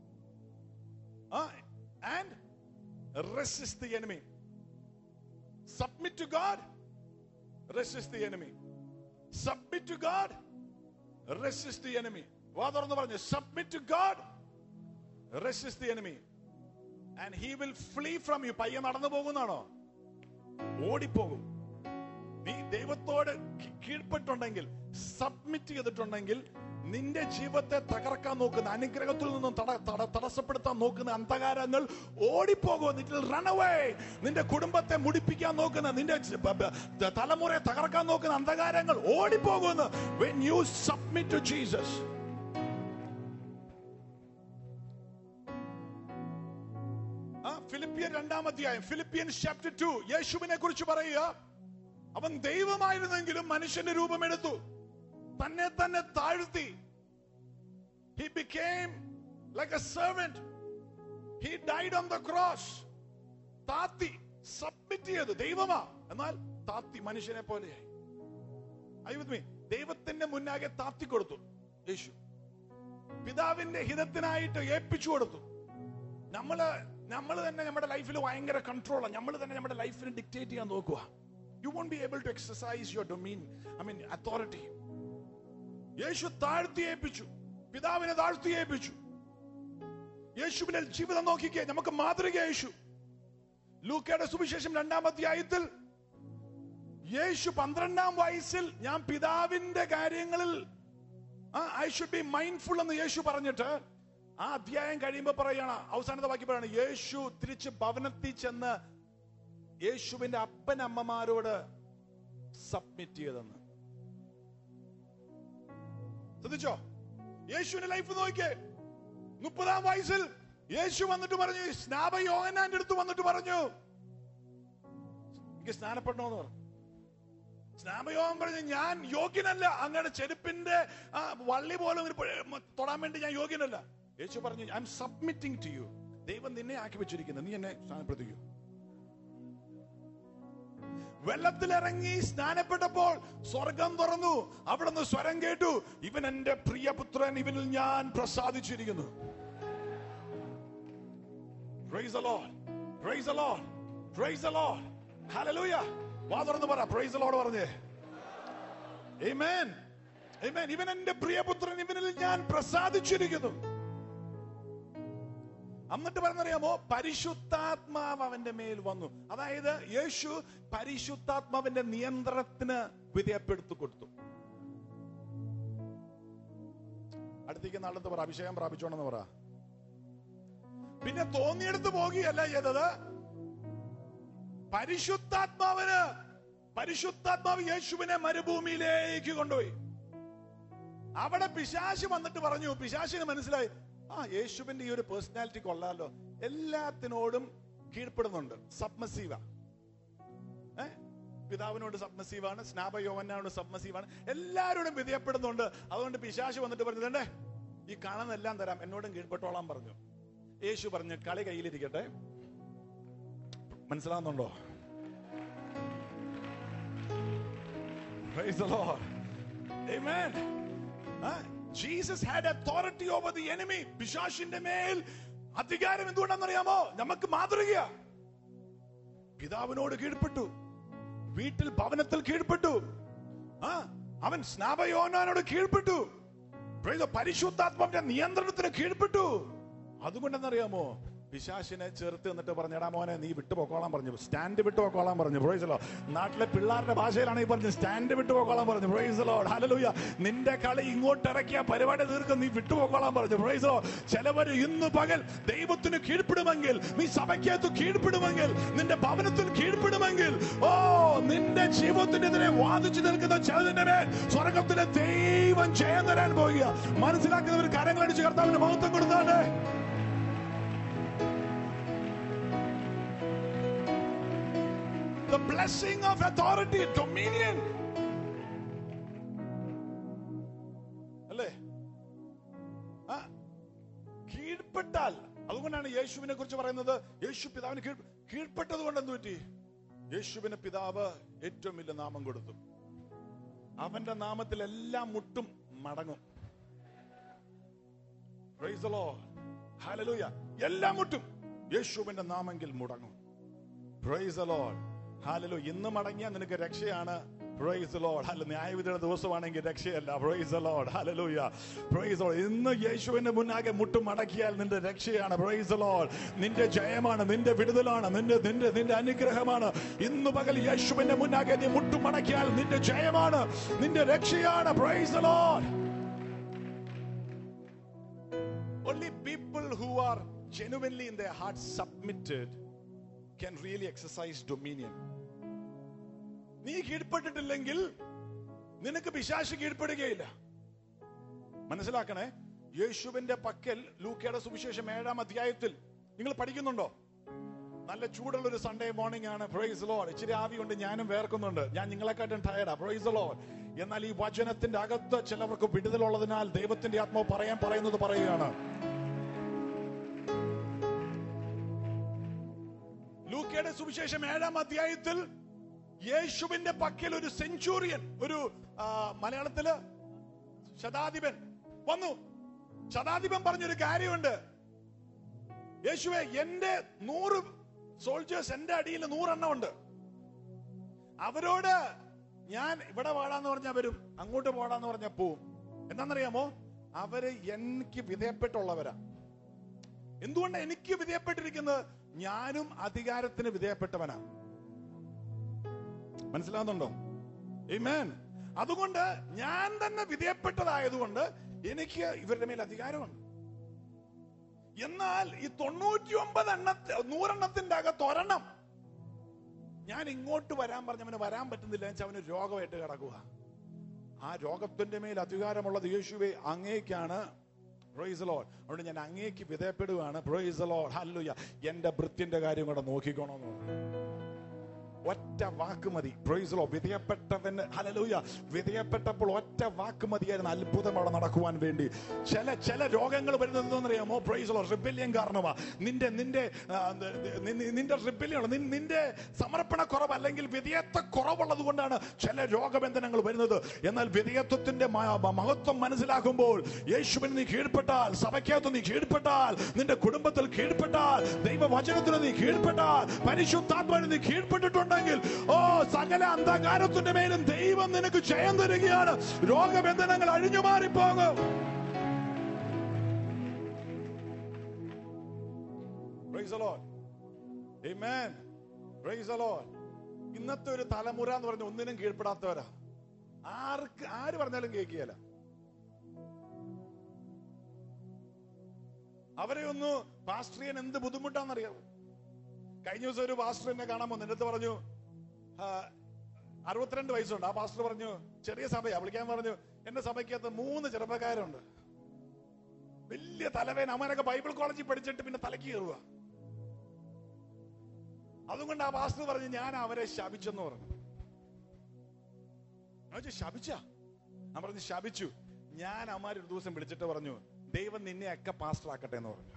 and resist the enemy submit to God resist the enemy submit to God resist the enemy വാ തുറന്ന് പറഞ്ഞു submit to God resist the enemy and he will flee from you പയ്യെ നടന്നു പോകുന്നാണോ ഓടിപ്പോകും നീ ദൈവത്തോട് key- കീഴ്പ്പെട്ടുണ്ടെങ്കിൽ submit ചെയ്തിട്ടുണ്ടെങ്കിൽ നിന്റെ ജീവിതത്തെ തകർക്കാൻ നോക്കുന്ന അനുഗ്രഹത്തിൽ നിന്നും തട തട- തടസ്സപ്പെടുത്താൻ നോക്കുന്ന അന്ധകാരങ്ങൾ ഓടിപ്പോകും റൺ അവേ നിന്റെ കുടുംബത്തെ മുടിപ്പിക്കാൻ നോക്കുന്ന നിന്റെ ജ- ബ- ബ- ത- തലമുറയെ തകർക്കാൻ നോക്കുന്ന അന്ധകാരങ്ങൾ ഓടിപ്പോകുന്നു when you submit to Jesus ആ ഫിലിപ്പിയൻ രണ്ടാം അധ്യായം ഫിലിപ്പിയൻസ് ചാപ്റ്റർ ടു യേശുവിനെ കുറിച്ച് പറയുക അവൻ ദൈവമായിരുന്നെങ്കിലും മനുഷ്യന്റെ രൂപമെടുത്തു തന്നെ തന്നെ താഴ്ത്തി he became like a servant he died on the cross താത്തി സബ്മിറ്റ് ചെയ്തു ദൈവമാ എന്നാൽ താത്തി മനുഷ്യനെ പോലെയായി Are you with me? ദൈവത്തിന്റെ മുന്നാകെ താത്തിക്കൊടുത്തു യേശു പിതാവിന്റെ ഹിതത്തിനായിട്ട് ഏൽപ്പിച്ചു കൊടുത്തു നമ്മള് നമ്മൾ തന്നെ നമ്മുടെ ലൈഫിൽ ഭയങ്കര കൺട്രോളാണ് നമ്മൾ തന്നെ നമ്മുടെ ലൈഫിന് ഡിക്റ്റേറ്റ് ചെയ്യാൻ നോക്കുക you won't be able to exercise your domain I mean authority യേശു താഴ്ത്തി ഏൽപ്പിച്ചു പിതാവിനെ താഴ്ത്തി ഏൽപ്പിച്ചു യേശുവിന്റെ ജീവിതം നോക്കിക്കേ നമുക്ക് മാതൃക യേശു ലൂക്കയുടെ സുവിശേഷം രണ്ടാം അധ്യായത്തിൽ യേശു പന്ത്രണ്ടാം വയസ്സിൽ ഞാൻ പിതാവിന്റെ കാര്യങ്ങളിൽ ഐ ഷുഡ് ബി മൈൻഡ്ഫുൾ എന്ന് യേശു പറഞ്ഞിട്ട് ആ അധ്യായം കഴിയുമ്പോ പറയാണ് അവസാനത്തെ വാക്യം പറയാണ് യേശു തിരിച്ച് ഭവനത്തിൽ ചെന്ന് യേശുവിന്റെ അപ്പനമ്മമാരോട് സബ്മിറ്റ് ചെയ്തെന്ന് ശ്രദ്ധിച്ചോ യേശുവിന്റെ ലൈഫ് നോക്കിയേ മുപ്പതാം വയസ്സിൽ യേശു വന്നിട്ട് പറഞ്ഞു സ്നാപ യോഹനാന്റെ അടുത്ത് വന്നിട്ട് പറഞ്ഞു എനിക്ക് സ്നാനപ്പെടണമെന്ന് പറഞ്ഞു സ്നാപയോഗം പറഞ്ഞു ഞാൻ യോഗ്യനല്ല അങ്ങനെ ചെരുപ്പിന്റെ ആ, വള്ളി പോലും ഇങ്ങനെ പൊ- തൊടാൻ വേണ്ടി ഞാൻ യോഗ്യനല്ല യേശു പറഞ്ഞു I am submitting to you ദൈവം നിന്നെ ആക്കി വെച്ചിരിക്കുന്നത് നീ എന്നെ സ്നാനപ്പെടുത്തിക്കൂ വെള്ളത്തിലിറങ്ങി സ്നാനപ്പെട്ടപ്പോൾ സ്വർഗം തുറന്നു അവിടുന്ന് സ്വരം കേട്ടു ഇവൻ എന്റെ പ്രിയപുത്രൻ ഇവനിൽ ഞാൻ പ്രസാദിച്ചിരിക്കുന്നു Praise the Lord. Praise the Lord. Praise the Lord. Hallelujah. വാ തുറന്ന് പറ പ്രൈസ് ലോഡ് പറഞ്ഞേ Amen. Amen. ഇവൻ എന്റെ പ്രിയപുത്രൻ ഇവനിൽ ഞാൻ പ്രസാദിച്ചിരിക്കുന്നു എന്നിട്ട് പറഞ്ഞറിയാമോ പരിശുദ്ധാത്മാവ് അവന്റെ മേൽ വന്നു അതായത് യേശു പരിശുദ്ധാത്മാവിന്റെ നിയന്ത്രണത്തിന് വിധേയപ്പെടുത്തി കൊടുത്തു അടുത്തേക്ക് നാളത്ത് പറ അഭിഷേകം പ്രാപിച്ചോണെന്ന് പറ പിന്നെ തോന്നിയെടുത്ത് പോകുകയല്ല ചെയ്തത് പരിശുദ്ധാത്മാവിന് പരിശുദ്ധാത്മാവ് യേശുവിനെ മരുഭൂമിയിലേക്ക് കൊണ്ടുപോയി അവിടെ പിശാശ് വന്നിട്ട് പറഞ്ഞു പിശാശിന് മനസ്സിലായി ആ യേശുവിന്റെ ഈ ഒരു പേഴ്സണാലിറ്റി കൊള്ളാലോ എല്ലാത്തിനോടും കീഴ്പ്പെടുന്നുണ്ട് സബ്മസീവ ഏ പിതാവിനോട് സബ്മസീവാണ് സ്നാപയോവനോട് സബ്മസീവാണ് എല്ലാവരോടും വിധേയപ്പെടുന്നുണ്ട് അതുകൊണ്ട് പിശാശ് വന്നിട്ട് പറഞ്ഞതേ ഈ കാണുന്നെല്ലാം തരാം എന്നോടും കീഴ്പ്പെട്ടോളാൻ പറഞ്ഞു യേശു പറഞ്ഞു കളി കയ്യിലിരിക്കട്ടെ മനസ്സിലാവുന്നുണ്ടോ Praise the Lord. Amen. ആ, Jesus had authority over the enemy. പിശാശിന്റെ മേൽ അധികാരം എന്തുകൊണ്ടാണെന്നറിയാമോ നമുക്ക് മാതൃകയാ പിതാവിനോട് കീഴ്പ്പെട്ടു വീട്ടിൽ ഭവനത്തിൽ കീഴ്പ്പെട്ടു ആ അവൻ സ്നാപയോനാനോട് കീഴ്പ്പെട്ടു Praise the- പരിശുദ്ധാത്മാവിന്റെ നിയന്ത്രണത്തിന് കീഴ്പ്പെട്ടു അതുകൊണ്ടെന്നറിയാമോ പിശാശിനെ ചേർത്ത് എന്നിട്ട് പറഞ്ഞു എടാ മോനെ നീ വിട്ടു പോക്കോളാൻ പറഞ്ഞു സ്റ്റാൻഡ് വിട്ടു പോക്കോളാൻ പറഞ്ഞു പ്രൊയ്സലോ നാട്ടിലെ പിള്ളേരുടെ ഭാഷയിലാണ് ഈ പറഞ്ഞത് സ്റ്റാൻഡ് വിട്ടു പോക്കോളാൻ പറഞ്ഞു പ്രൊയ്സലോ ഹലലൂയ നിന്റെ കളി ഇങ്ങോട്ട് ഇറക്കിയ പരിപാടി തീർക്കും നീ വിട്ടു പോക്കോളാൻ പറഞ്ഞു പ്രൊയ്സലോ ചിലവര് ഇന്ന് പകൽ ദൈവത്തിന് കീഴ്പ്പെടുമെങ്കിൽ നീ സഭയ്ക്കകത്ത് കീഴ്പ്പെടുമെങ്കിൽ നിന്റെ ഭവനത്തിൽ കീഴ്പ്പെടുമെങ്കിൽ ഓ നിന്റെ ജീവിതത്തിനെതിരെ വാദിച്ചു നിൽക്കുന്ന ചിലതിന്റെ മേൽ സ്വർഗത്തിലെ ദൈവം ജയം തരാൻ പോവുക മനസ്സിലാക്കുന്നവർ കരങ്ങളടിച്ച് കർത്താവിന്റെ മഹത്വം കൊടുത്താണ്ട് The blessing of authority, dominion. അല്ലേ ആ കീഴ്പ്പെട്ടാൽ അതുകൊണ്ടാണ് യേശുവിനെ കുറിച്ച് പറയുന്നത് യേശു പിതാവിന് കീഴ് കീഴ്പ്പെട്ടത് കൊണ്ട് എന്ത് പറ്റി യേശുവിന് പിതാവ് ഏറ്റവും വലിയ നാമം കൊടുത്തു അവന്റെ നാമത്തിൽ എല്ലാം മുട്ടും മടങ്ങും Praise the Lord. Hallelujah. എല്ലാം മുട്ടും യേശുവിന്റെ നാമെങ്കിൽ മുടങ്ങും പ്രൈസ് the Lord. Hallelujah. ഇന്ന് മടങ്ങിയാൽ നിനക്ക് രക്ഷയാണ് പ്രൈസ് ലോഡ് അല്ല ന്യായവിധിയുടെ ദിവസമാണെങ്കിൽ രക്ഷയല്ല praise Lord hallelujah praise Lord ഇന്ന് യേശുവിന്റെ മുന്നാകെ മുട്ടും മടക്കിയാൽ നിന്റെ രക്ഷയാണ് പ്രൈസ് ലോഡ് നിന്റെ ജയമാണ് നിന്റെ വിടുതലാണ് നിന്റെ നിന്റെ നിന്റെ അനുഗ്രഹമാണ് ഇന്ന് പകൽ യേശുവിന്റെ മുന്നാകെ നീ മുട്ടും മടക്കിയാൽ നിന്റെ ജയമാണ് നിന്റെ രക്ഷയാണ് praise Lord Only people who are genuinely in their heart submitted can really exercise dominion. നീ കീഴ്പ്പെട്ടിട്ടില്ലെങ്കിൽ നിനക്ക് പിശാശ് കീഴ്പ്പെടുകയില്ല മനസ്സിലാക്കണേ യേശുവിന്റെ പക്കൽ ലൂക്കയുടെ സുവിശേഷം ഏഴാം അധ്യായത്തിൽ നിങ്ങൾ പഠിക്കുന്നുണ്ടോ നല്ല ചൂടുള്ള ഒരു സൺഡേ മോർണിംഗ് ആണ് പ്രൈസ് ലോഡ് ഇച്ചിരി ആവി കൊണ്ട് ഞാനും വേർക്കുന്നുണ്ട് ഞാൻ നിങ്ങളെക്കാട്ടും ടയർഡാ പ്രൈസ് ലോഡ് എന്നാൽ ഈ വചനത്തിന്റെ അകത്ത് ചിലവർക്ക് വിടുതലുള്ളതിനാൽ ദൈവത്തിന്റെ ആത്മാവ് പറയാൻ പറയുന്നത് പറയുകയാണ് ലൂക്കയുടെ സുവിശേഷം ഏഴാം അധ്യായത്തിൽ യേശുവിന്റെ പക്കൽ ഒരു സെഞ്ചൂറിയൻ ഒരു ആ, മലയാളത്തില് ശതാധിപൻ വന്നു ശതാധിപൻ പറഞ്ഞൊരു കാര്യമുണ്ട് യേശുവെ എന്റെ നൂറ് സോൾജേഴ്സ് എന്റെ അടിയിൽ നൂറെണ്ണം ഉണ്ട് അവരോട് ഞാൻ ഇവിടെ പാടാന്ന് പറഞ്ഞാൽ വരും അങ്ങോട്ട് പോടാന്ന് പറഞ്ഞാൽ പോവും എന്താണെന്നറിയാമോ അവര് എനിക്ക് വിധേയപ്പെട്ടുള്ളവരാ എന്തുകൊണ്ട് എനിക്ക് വിധേയപ്പെട്ടിരിക്കുന്നത് ഞാനും അധികാരത്തിന് വിധേയപ്പെട്ടവനാ മനസ്സിലാവുന്നുണ്ടോ Amen. അതുകൊണ്ട് ഞാൻ തന്നെ വിധേയപ്പെട്ടതായതുകൊണ്ട് എനിക്ക് ഇവരുടെ മേൽ അധികാരമുണ്ട് എന്നാൽ ഈ തൊണ്ണൂറ്റി ഒമ്പത് എണ്ണത്തി നൂറെണ്ണത്തിന്റെ അകത്ത് ഒരെണ്ണം ഞാൻ ഇങ്ങോട്ട് വരാൻ പറഞ്ഞവന് വരാൻ പറ്റുന്നില്ല എന്ന് വെച്ചാൽ അവന് രോഗമായിട്ട് കിടക്കുക ആ രോഗത്തിന്റെ മേൽ അധികാരമുള്ളത് യേശുവെ അങ്ങേക്കാണ് പ്രൊയ്സ് ലോഡ് അതുകൊണ്ട് ഞാൻ അങ്ങേക്ക് വിധേയപ്പെടുകയാണ് പ്രൊയ്സ് ലോഡ് ഹല്ലുയ എന്റെ ഭൃത്യന്റെ കാര്യം കൂടെ നോക്കിക്കോണമെന്ന് പറഞ്ഞു. ഒറ്റ വാക്ക് മതി പ്രൊയ്സ് ലോ വിധേയപ്പെട്ടവന് ഹലലൂയ വിധേയപ്പെട്ടപ്പോൾ ഒറ്റ വാക്ക് മതിയായിരുന്നു അത്ഭുതം അവിടെ നടക്കുവാൻ വേണ്ടി ചില ചില രോഗങ്ങൾ വരുന്നത് എന്താണെന്നറിയാമോ പ്രൊയ്സ് ലോ റിബല്യം കാരണമാ നിന്റെ നിന്റെ ആ, നി- നി- നിന്റെ റിബല്യം നിന്റെ സമർപ്പണ കുറവ് അല്ലെങ്കിൽ വിധേയത്വ കുറവുള്ളത് കൊണ്ടാണ് ചില രോഗബന്ധനങ്ങൾ വരുന്നത് എന്നാൽ വിധേയത്വത്തിന്റെ മ- മ- മഹത്വം മനസ്സിലാക്കുമ്പോൾ യേശുവിന് നീ കീഴ്പ്പെട്ടാൽ സഭയ്ക്കകത്ത് നീ കീഴ്പ്പെട്ടാൽ നിന്റെ കുടുംബത്തിൽ കീഴ്പ്പെട്ടാൽ ദൈവവചനത്തിന് നീ കീഴ്പ്പെട്ടാൽ പരിശുദ്ധാത്മാവിന് നീ കീഴ്പ്പെട്ടിട്ടുണ്ടെങ്കിൽ ഓ സകല അന്ധകാരത്തിന്റെ മേലും ദൈവം നിനക്ക് ജയം തരികയാണ് രോഗബന്ധനങ്ങൾ അഴിഞ്ഞു മാറിപ്പോകും Praise the Lord. Amen. Praise the Lord. ഇന്നത്തെ ഒരു തലമുറ എന്ന് പറഞ്ഞ ഒന്നിനും കീഴ്പ്പെടാത്തവരാ ആർക്ക് ആര് പറഞ്ഞാലും കേൾക്കുകയല്ല അവരെ ഒന്ന് പാസ്റ്റർ ചെയ്യാൻ എന്ത് ബുദ്ധിമുട്ടാണെന്നറിയാമോ കഴിഞ്ഞ ദിവസം ഒരു പാസ്റ്റർ എന്നെ കാണാൻ വന്നു എന്റെ അടുത്ത് പറഞ്ഞു ആ, അറുപത്തിരണ്ട് വയസ്സുണ്ട് ആ പാസ്റ്റർ പറഞ്ഞു ചെറിയ സഭയാ വിളിക്കാൻ പറഞ്ഞു എന്റെ സഭയ്ക്കകത്ത് മൂന്ന് ചെറുപ്പക്കാരുണ്ട് വലിയ തലവേന അവനൊക്കെ ബൈബിൾ കോളേജിൽ പഠിച്ചിട്ട് പിന്നെ തലക്ക് കയറുക അതുകൊണ്ട് ആ പാസ്റ്റർ പറഞ്ഞു ഞാൻ അവരെ ശപിച്ചെന്ന് പറഞ്ഞു ഞാൻ ചോദിച്ചു, ശപിച്ചാ ഞാൻ പറഞ്ഞു ശപിച്ചു ഞാൻ അമ്മാര് ഒരു ദിവസം വിളിച്ചിട്ട് പറഞ്ഞു ദൈവം നിന്നെ ഒക്കെ പാസ്റ്റർ ആക്കട്ടെ എന്ന് പറഞ്ഞു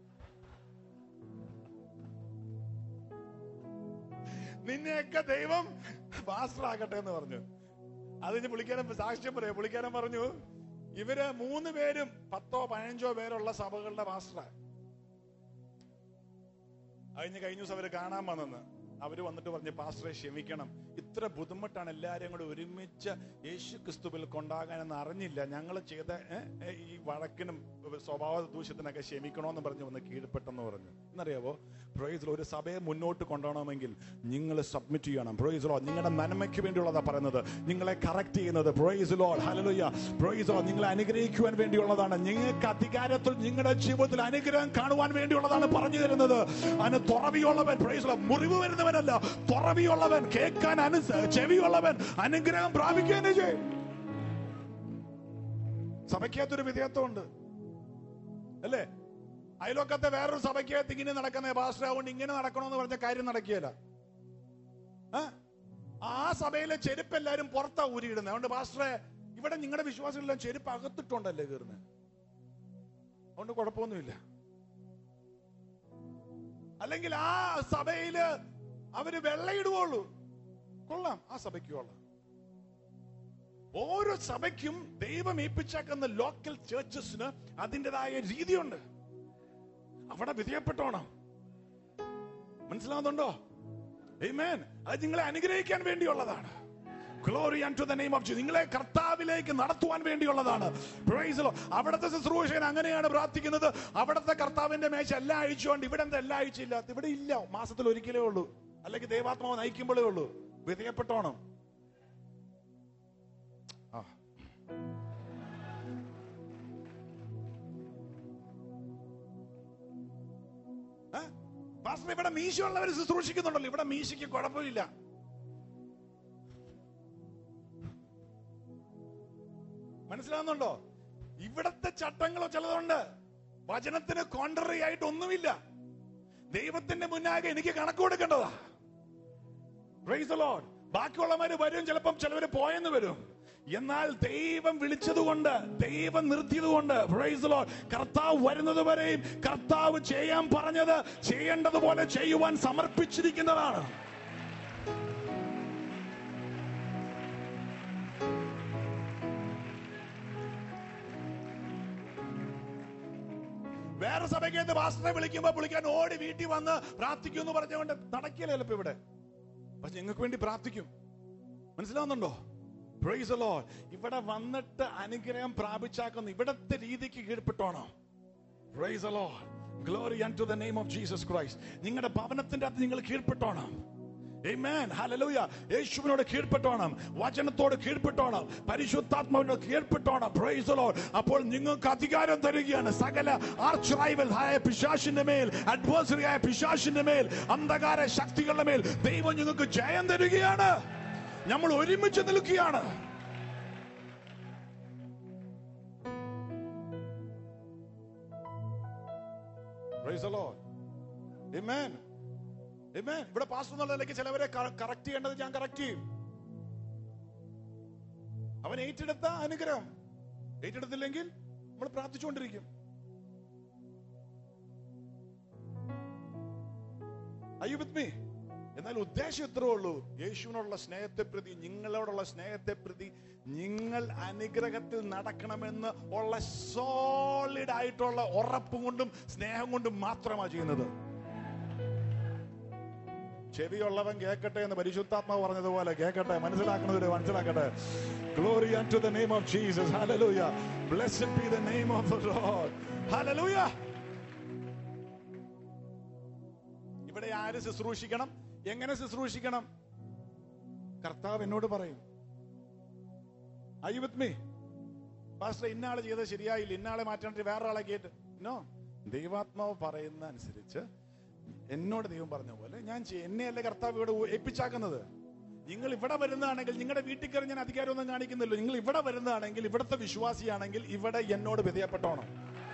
നിന്നെയൊക്കെ ദൈവം പാസ്റ്റർ ആക്കട്ടെ എന്ന് പറഞ്ഞു അതിന് പുള്ളിക്കാരൻ സാക്ഷ്യം പറയാം പുള്ളിക്കാരൻ പറഞ്ഞു ഇവര് മൂന്ന് പേരും പത്തോ പതിനഞ്ചോ പേരുള്ള സഭകളുടെ പാസ്റ്ററാ കഴിഞ്ഞ കഴിഞ്ഞ ദിവസം അവര് കാണാൻ വന്നെന്ന് അവര് വന്നിട്ട് പറഞ്ഞു പാസ്റ്ററെ ക്ഷമിക്കണം ഇത്ര ബുദ്ധിമുട്ടാണ് എല്ലാരും കൂടെ ഒരുമിച്ച് യേശു ക്രിസ്തുവിൽ കൊണ്ടാകാനെന്ന് അറിഞ്ഞില്ല ഞങ്ങൾ ചെയ്ത ഏ, ഏ, ഈ വഴക്കിനും സ്വഭാവ ദൂഷ്യത്തിനൊക്കെ ക്ഷമിക്കണമെന്ന് പറഞ്ഞു വന്ന് കീഴ്പ്പെട്ടെന്ന് പറഞ്ഞു എന്നറിയാവോ പ്രൊയ്സിലോ ഒരു സഭയെ മുന്നോട്ട് കൊണ്ടുപോകണമെങ്കിൽ നിങ്ങൾ സബ്മിറ്റ് ചെയ്യണം പ്രൊയ്സിലോ നിങ്ങളുടെ നന്മയ്ക്ക് വേണ്ടിയുള്ളതാ പറയുന്നത് നിങ്ങളെ കറക്റ്റ് ചെയ്യുന്നത് പ്രൊയ്സിലോ ഹലലുയ പ്രൊയ്സിലോ നിങ്ങളെ അനുഗ്രഹിക്കുവാൻ വേണ്ടിയുള്ളതാണ് നിങ്ങൾക്ക് അധികാരത്തിൽ നിങ്ങളുടെ ജീവിതത്തിൽ അനുഗ്രഹം കാണുവാൻ വേണ്ടിയുള്ളതാണ് പറഞ്ഞു തരുന്നത് അതിന് തുറവിയുള്ളവൻ പ്രൊയ്സിലോ മുറിവ് വരുന്നവനല്ല തുറവിയുള്ളവൻ കേൾക്കാൻ അനു ചെവിയുള്ളവൻ അനുഗ്രഹം പ്രാപിക്കുക തന്നെ ചെയ്യും സഭയ്ക്കകത്തൊരു വിധേയത്വമുണ്ട് അല്ലേ അയലോക്കത്തെ വേറൊരു സഭയ്ക്കകത്ത് ഇങ്ങനെ നടക്കുന്ന പാസ്റ്റർ ആവുകൊണ്ട് ഇങ്ങനെ നടക്കണമെന്ന് പറഞ്ഞ കാര്യം നടക്കുകയല്ല ആ? ആ സഭയിലെ ചെരുപ്പ് എല്ലാരും പുറത്താ ഊരിയിടുന്നത് അതുകൊണ്ട് പാസ്റ്ററെ ഇവിടെ നിങ്ങളുടെ വിശ്വാസികളെല്ലാം ചെരുപ്പ് അകത്തിട്ടുണ്ടല്ലേ കയറുന്നത് അതുകൊണ്ട് കുഴപ്പമൊന്നുമില്ല അല്ലെങ്കിൽ ആ സഭയില് അവര് വെള്ളയിടുവുള്ളൂ കൊള്ളാം ആ സഭയ്ക്ക് കൊള്ളാം ഓരോ സഭയ്ക്കും ദൈവം ഏൽപ്പിച്ചേക്കുന്ന ലോക്കൽ ചേർച്ചസിന് അതിൻ്റെതായ രീതിയുണ്ട് അവിടെ വിധേയപ്പെട്ടോണം മനസ്സിലാവുന്നുണ്ടോ Amen. അത് നിങ്ങളെ അനുഗ്രഹിക്കാൻ വേണ്ടിയുള്ളതാണ് glory to the name of Jesus നിങ്ങളെ കർത്താവിലേക്ക് നടത്തുവാൻ വേണ്ടിയുള്ളതാണ് Praise the Lord. അവിടുത്തെ ശുശ്രൂഷകൻ അങ്ങനെയാണ് പ്രാർത്ഥിക്കുന്നത് അവിടുത്തെ കർത്താവിന്റെ മേശ എല്ലാ ആഴ്ചയുണ്ട് ഇവിടെ എന്താ എല്ലാ ആഴ്ച ഇല്ലാത്ത ഇവിടെ ഇല്ല മാസത്തിൽ ഒരിക്കലേ ഉള്ളൂ അല്ലെങ്കിൽ ദൈവാത്മാവ് നയിക്കുമ്പോഴേ ഉള്ളൂ വിധേയപ്പെട്ടോണം ആ ഏ? പാസ്റ്റർ ഇവിടെ മീശയുള്ളവർ ശുശ്രൂഷിക്കുന്നുണ്ടല്ലോ ഇവിടെ മീശയ്ക്ക് കുഴപ്പമില്ല മനസ്സിലാവുന്നുണ്ടോ ഇവിടത്തെ ചട്ടങ്ങളോ ചിലതുണ്ട് വചനത്തിന് കോൺട്രറി ആയിട്ട് ഒന്നുമില്ല ദൈവത്തിന്റെ മുന്നാകെ എനിക്ക് കണക്ക് കൊടുക്കേണ്ടതാ Praise the Lord. ബാക്കിയുള്ളവര് വരും ചിലപ്പം ചിലവര് പോയെന്ന് വരും എന്നാൽ ദൈവം വിളിച്ചതുകൊണ്ട് ദൈവം നിർത്തിയതുകൊണ്ട് Praise the Lord. കർത്താവ് വരുന്നത് വരെയും കർത്താവ് ചെയ്യാൻ പറഞ്ഞത് ചെയ്യേണ്ടതുപോലെ ചെയ്യുവാൻ സമർപ്പിച്ചിരിക്കുന്നതാണ് വേറെ സഭയ്ക്ക് പാസ്റ്ററെ വിളിക്കുമ്പോ വിളിക്കാൻ ഓടി വീട്ടിൽ വന്ന് പ്രാർത്ഥിക്കും എന്ന് പറഞ്ഞുകൊണ്ട് നടക്കില്ല ഇപ്പൊ ഇവിടെ പക്ഷെ നിങ്ങൾക്ക് വേണ്ടി പ്രാർത്ഥിക്കും മനസ്സിലാവുന്നുണ്ടോ പ്രൈസ് the Lord. ഇവിടെ വന്നിട്ട് അനുഗ്രഹം പ്രാപിച്ചാക്കുന്ന ഇവിടത്തെ രീതിക്ക് കീഴ്പ്പെട്ടോണോ praise the Lord. Glory unto the name of Jesus Christ. നിങ്ങളുടെ ഭവനത്തിന്റെ അകത്ത് നിങ്ങൾ കീഴ്പ്പെട്ടോണം Amen. Hallelujah. യേശുവിനോട് കീഴ്പ്പെട്ടോണം വചനത്തോട് കീഴ്പ്പെട്ടോണം പരിശുദ്ധാത്മാവിനോട് കീഴ്പ്പെട്ടോണം പ്രൈസ് the Lord. അപ്പോൾ നിങ്ങൾക്ക് അധികാരം തരികയാണ് സകല ആർച്ച് റൈവൽ ആയ പിശാശിന്റെ മേൽ അഡ്വേഴ്സറി ആയ പിശാശിന്റെ മേൽ അന്ധകാര ശക്തികളുടെ മേൽ ദൈവം നിങ്ങൾക്ക് ജയം തരികയാണ് നമ്മൾ ഒരുമിച്ച് നിൽക്കുകയാണ് Praise the Lord. Amen. Amen. ഇവിടെ പാസ്റ്റർ എന്നുള്ള നിലയ്ക്ക് ചിലവരെ കറക്റ്റ് ചെയ്യേണ്ടത് ഞാൻ കറക്റ്റ് ചെയ്യും അവൻ ഏറ്റെടുത്ത അനുഗ്രഹം ഏറ്റെടുത്തില്ലെങ്കിൽ നമ്മൾ പ്രാർത്ഥിച്ചുകൊണ്ടിരിക്കും അയ്യോ വിത്ത് മീ എന്നാൽ ഉദ്ദേശം ഇത്രേ ഉള്ളൂ യേശുവിനോടുള്ള സ്നേഹത്തെ പ്രതി നിങ്ങളോടുള്ള സ്നേഹത്തെ പ്രതി നിങ്ങൾ അനുഗ്രഹത്തിൽ നടക്കണമെന്ന് ഉള്ള സോളിഡ് ആയിട്ടുള്ള ഉറപ്പ് കൊണ്ടും സ്നേഹം കൊണ്ടും മാത്രമാണ് ചെയ്യുന്നത് ചെവിയുള്ളവൻ കേൾക്കട്ടെ എന്ന് പരിശുദ്ധാത്മാവ് പറഞ്ഞതുപോലെ കേൾക്കട്ടെ മനസ്സിലാക്കുന്നവര് മനസ്സിലാക്കട്ടെ glory to the name of Jesus hallelujah blessed be the name of the Lord hallelujah ഇവിടെ ആര് ശുശ്രൂഷിക്കണം എങ്ങനെ ശുശ്രൂഷിക്കണം കർത്താവ് എന്നോട് പറയും ഐ വിത്ത് മീ പാസ്റ്റർ ഇന്നാള് ചെയ്തത് ശരിയായില്ല ഇന്നാളെ മാറ്റാണ്ട് വേറെ ആളെ കേട്ട് നോ ദൈവാത്മാവ് പറയുന്ന അനുസരിച്ച് എന്നോട് ദൈവം പറഞ്ഞ പോലെ ഞാൻ ചെയ്യ- എന്നെയല്ലേ കർത്താവ് ഇവിടെ ഏൽപ്പിച്ചാക്കുന്നത് നിങ്ങൾ ഇവിടെ വരുന്നതാണെങ്കിൽ നിങ്ങളുടെ വീട്ടിൽ കയറി ഞാൻ അധികാരമൊന്നും കാണിക്കുന്നില്ല നിങ്ങൾ ഇവിടെ വരുന്നതാണെങ്കിൽ ഇവിടുത്തെ വിശ്വാസിയാണെങ്കിൽ ഇവിടെ എന്നോട് വിധേയപ്പെട്ടോണം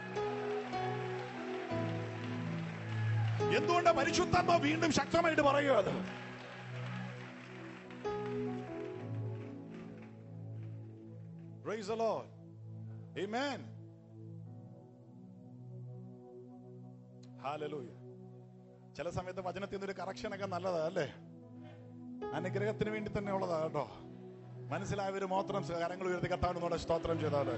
എന്തുകൊണ്ട് പരിശുദ്ധാത്മാവ് വീണ്ടും ശക്തമായിട്ട് പറയുക അത് Praise the Lord. Amen. Hallelujah. ചില സമയത്ത് വചനത്തിൽ നിന്നൊരു കറക്ഷൻ ഒക്കെ നല്ലതാ അല്ലേ അനുഗ്രഹത്തിന് വേണ്ടി തന്നെ ഉള്ളതാ കേട്ടോ മനസ്സിലായവര് മാത്രം കരങ്ങൾ ഉയർത്തി കത്താണെന്നോടെ സ്തോത്രം ചെയ്താല്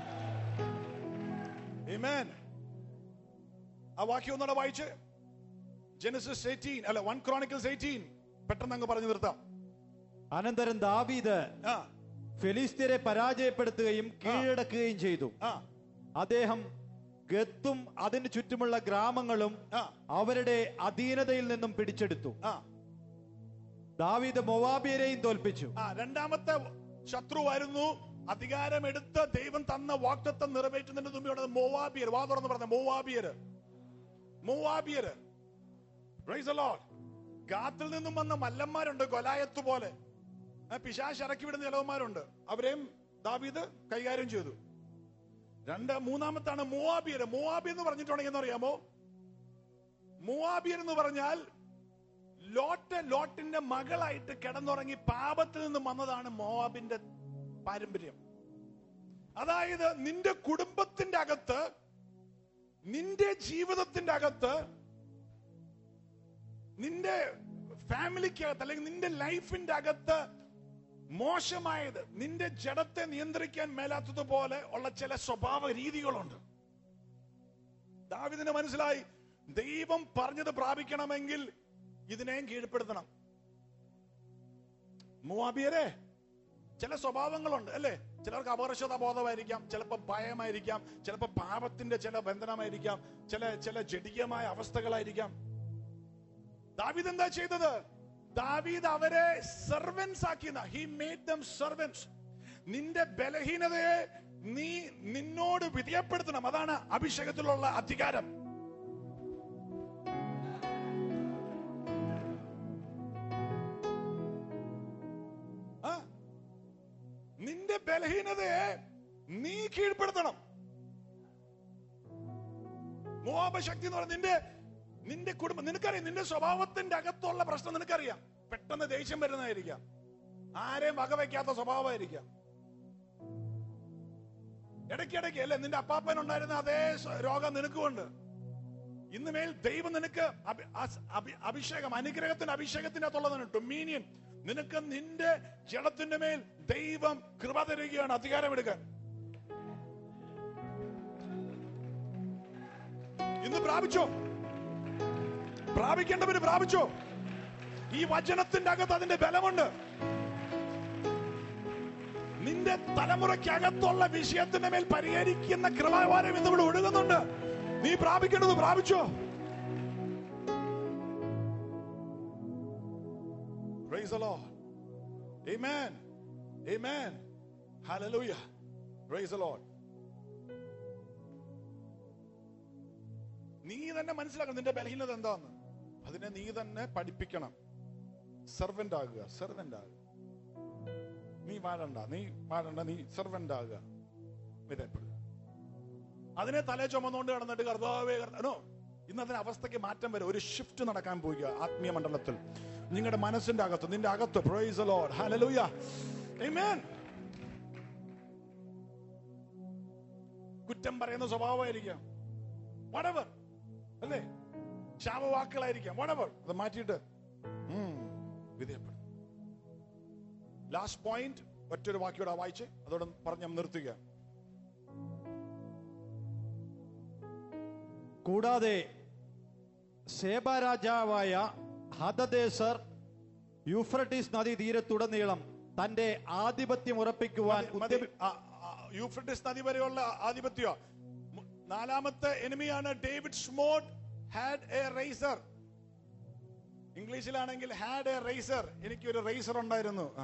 Amen. ആ വാക്യം ഒന്നുകൂടെ വായിച്ച് ജെനസിസ് 18 അല്ല വൺ ക്രോണിക്കൽസ് 18 പെട്ടെന്ന് അങ്ങ് പറഞ്ഞു നിർത്താം അനന്തരം ദാവീദ് ആ ഫെലിസ്ത്യരെ പരാജയപ്പെടുത്തുകയും കീഴടക്കുകയും ചെയ്തു ആ അദ്ദേഹം ഗത്തും അതിന് ചുറ്റുമുള്ള ഗ്രാമങ്ങളും ആ അവരുടെ അധീനതയിൽ നിന്നും പിടിച്ചെടുത്തു ആ ദാവീദ് മൊവാബിയരെയും തോൽപ്പിച്ചു ആ രണ്ടാമത്തെ ശത്രു വരുന്നു അധികാരമെടുത്ത് ദൈവം തന്ന വാക്തത്വം നിറവേറ്റുന്നതിന് മുമ്പ് മോവാബിയർ വാ തുറന്ന് പറഞ്ഞ മോവാബിയർ മോവാബിയർ Praise the Lord. ഗാത്തിൽ നിന്നും വന്ന മല്ലന്മാരുണ്ട് ഗൊലായത്ത് പോലെ ആ, പിശാച് ഇറക്കി വിടുന്ന ചിലവന്മാരുണ്ട് അവരെയും ദാവീദ് കൈകാര്യം ചെയ്തു രണ്ട് മൂന്നാമത്താണ് മോവാബിയർ മോവാബി എന്ന് പറഞ്ഞിട്ടുണ്ടെങ്കിൽ അറിയാമോ മോവാബിയർ എന്ന് പറഞ്ഞാൽ ലോട്ട് ലോട്ടിന്റെ മകളായിട്ട് കിടന്നുറങ്ങി പാപത്തിൽ നിന്നും വന്നതാണ് മോവാബിന്റെ പാരമ്പര്യം അതായത് നിന്റെ കുടുംബത്തിന്റെ അകത്ത് നിന്റെ ജീവിതത്തിന്റെ അകത്ത് നിന്റെ ഫാമിലിക്കകത്ത് അല്ലെങ്കിൽ നിന്റെ ലൈഫിന്റെ അകത്ത് മോശമായത് നിന്റെ ജഡത്തെ നിയന്ത്രിക്കാൻ മേലാത്തതുപോലെ ഉള്ള ചില സ്വഭാവ രീതികളുണ്ട് ദാവിദിന് മനസ്സിലായി ദൈവം പറഞ്ഞത് പ്രാപിക്കണമെങ്കിൽ ഇതിനെയും കീഴ്പ്പെടുത്തണം മൂവാബിയരെ ചില സ്വഭാവങ്ങളുണ്ട് അല്ലേ ചിലർക്ക് അപകർഷത ബോധമായിരിക്കാം ചിലപ്പോൾ ഭയമായിരിക്കാം ചിലപ്പോൾ പാപത്തിന്റെ ചില ബന്ധനമായിരിക്കാം ചില ചില ജടികമായ അവസ്ഥകളായിരിക്കാം ദാവീദ് എന്താ ചെയ്തത് ദാവീദ് അവരെ സെർവൻസ് ആക്കിയെന്ന ഹി മേഡ് ദം സെർവൻസ് നിന്റെ ബലഹീനതയെ നീ നിന്നോട് വിധേയപ്പെടുത്തണം അതാണ് അഭിഷേകത്തിലുള്ള അധികാരം ആ? നിന്റെ ബലഹീനതയെ നീ കീഴ്പ്പെടുത്തണം മോഹ ശക്തി എന്ന് പറഞ്ഞ നിന്റെ നിന്റെ കുടുംബം നിനക്കറിയാം നിന്റെ സ്വഭാവത്തിന്റെ അകത്തുള്ള പ്രശ്നം നിനക്കറിയാം പെട്ടെന്ന് ദേഷ്യം വരുന്നതായിരിക്കാം ആരെയും വകവയ്ക്കാത്ത സ്വഭാവമായിരിക്കാം ഇടയ്ക്കിടയ്ക്ക് അല്ലേ നിന്റെ അപ്പാപ്പൻ ഉണ്ടായിരുന്ന അതേ സ്വ- രോഗം നിനക്കുമുണ്ട് ഇന്ന് മേൽ ദൈവം നിനക്ക് അഭി- അസ്- അഭി- അഭിഷേകം അനുഗ്രഹത്തിന്റെ അഭിഷേകത്തിന്റെ അകത്തുള്ളതാണ് ഡൊമീനിയൻ നിനക്ക് നിന്റെ ജഡത്തിന്റെ മേൽ ദൈവം കൃപ തരികയാണ് അധികാരമെടുക്കാൻ ഇന്ന് പ്രാപിച്ചോ പ്രാപിക്കേണ്ടവര് പ്രാപിച്ചോ ഈ വചനത്തിന്റെ അകത്ത് അതിന്റെ ബലമുണ്ട് നിന്റെ തലമുറയ്ക്കകത്തുള്ള വിഷയത്തിന്റെ മേൽ പരിഹരിക്കുന്ന കൃപാവാരം ഇന്ന് ഇവിടെ ഒഴുകുന്നുണ്ട് നീ പ്രാപിക്കേണ്ടത് പ്രാപിച്ചോ Praise the Lord. Amen. Amen. Hallelujah. Praise the Lord. നീ തന്നെ മനസ്സിലാക്കണം നിന്റെ ബലഹീനത എന്താന്ന് അതിനെ നീ തന്നെ പഠിപ്പിക്കണം സെർവന്റ് ആകുക സെർവന്റ് ആകുക നീ വാഴണ്ട നീ വാഴണ്ട നീ സെർവന്റ് ആകുക വിധേയപ്പെടുക അതിനെ തലേ ചുമന്നുകൊണ്ട് കിടന്നിട്ട് കർത്താവേ കർത്താനോ ഇന്ന് അതിന് അവസ്ഥയ്ക്ക് മാറ്റം വരും ഒരു ഷിഫ്റ്റ് നടക്കാൻ പോവുക ആത്മീയ മണ്ഡലത്തിൽ നിങ്ങളുടെ മനസ്സിന്റെ അകത്ത് നിന്റെ അകത്ത് പ്രൈസ് ലോഡ് ഹല്ലേലൂയ ആമേൻ കുറ്റം പറയുന്ന സ്വഭാവമായിരിക്കാം വടവർ അല്ലേ ശാപവാക്കുകളായിരിക്കാം വടവർ അത് മാറ്റിയിട്ട് ഉം, വിധേയപ്പെടും ലാസ്റ്റ് പോയിന്റ് ഒറ്റൊരു വാക്കിയോടെ വായിച്ച് അതോടെ പറഞ്ഞ് ഞാൻ നിർത്തുക കൂടാതെ സേബ രാജാവായ ഹദദേസർ യൂഫ്രട്ടീസ് നദി തീരത്തുടനീളം തന്റെ ആധിപത്യം ഉറപ്പിക്കുവാൻ മതി, മതി. ഉദ്യമി- ആ, ആ, യൂഫ്രട്ടീസ് നദി വരെയുള്ള ആധിപത്യം മു- നാലാമത്തെ എനിമിയാണ് David smote had a razor ഇംഗ്ലീഷിലാണെങ്കിൽ ഹാഡ് എ റേസർ എനിക്ക് ഒരു റേസർ ഉണ്ടായിരുന്നു ആ.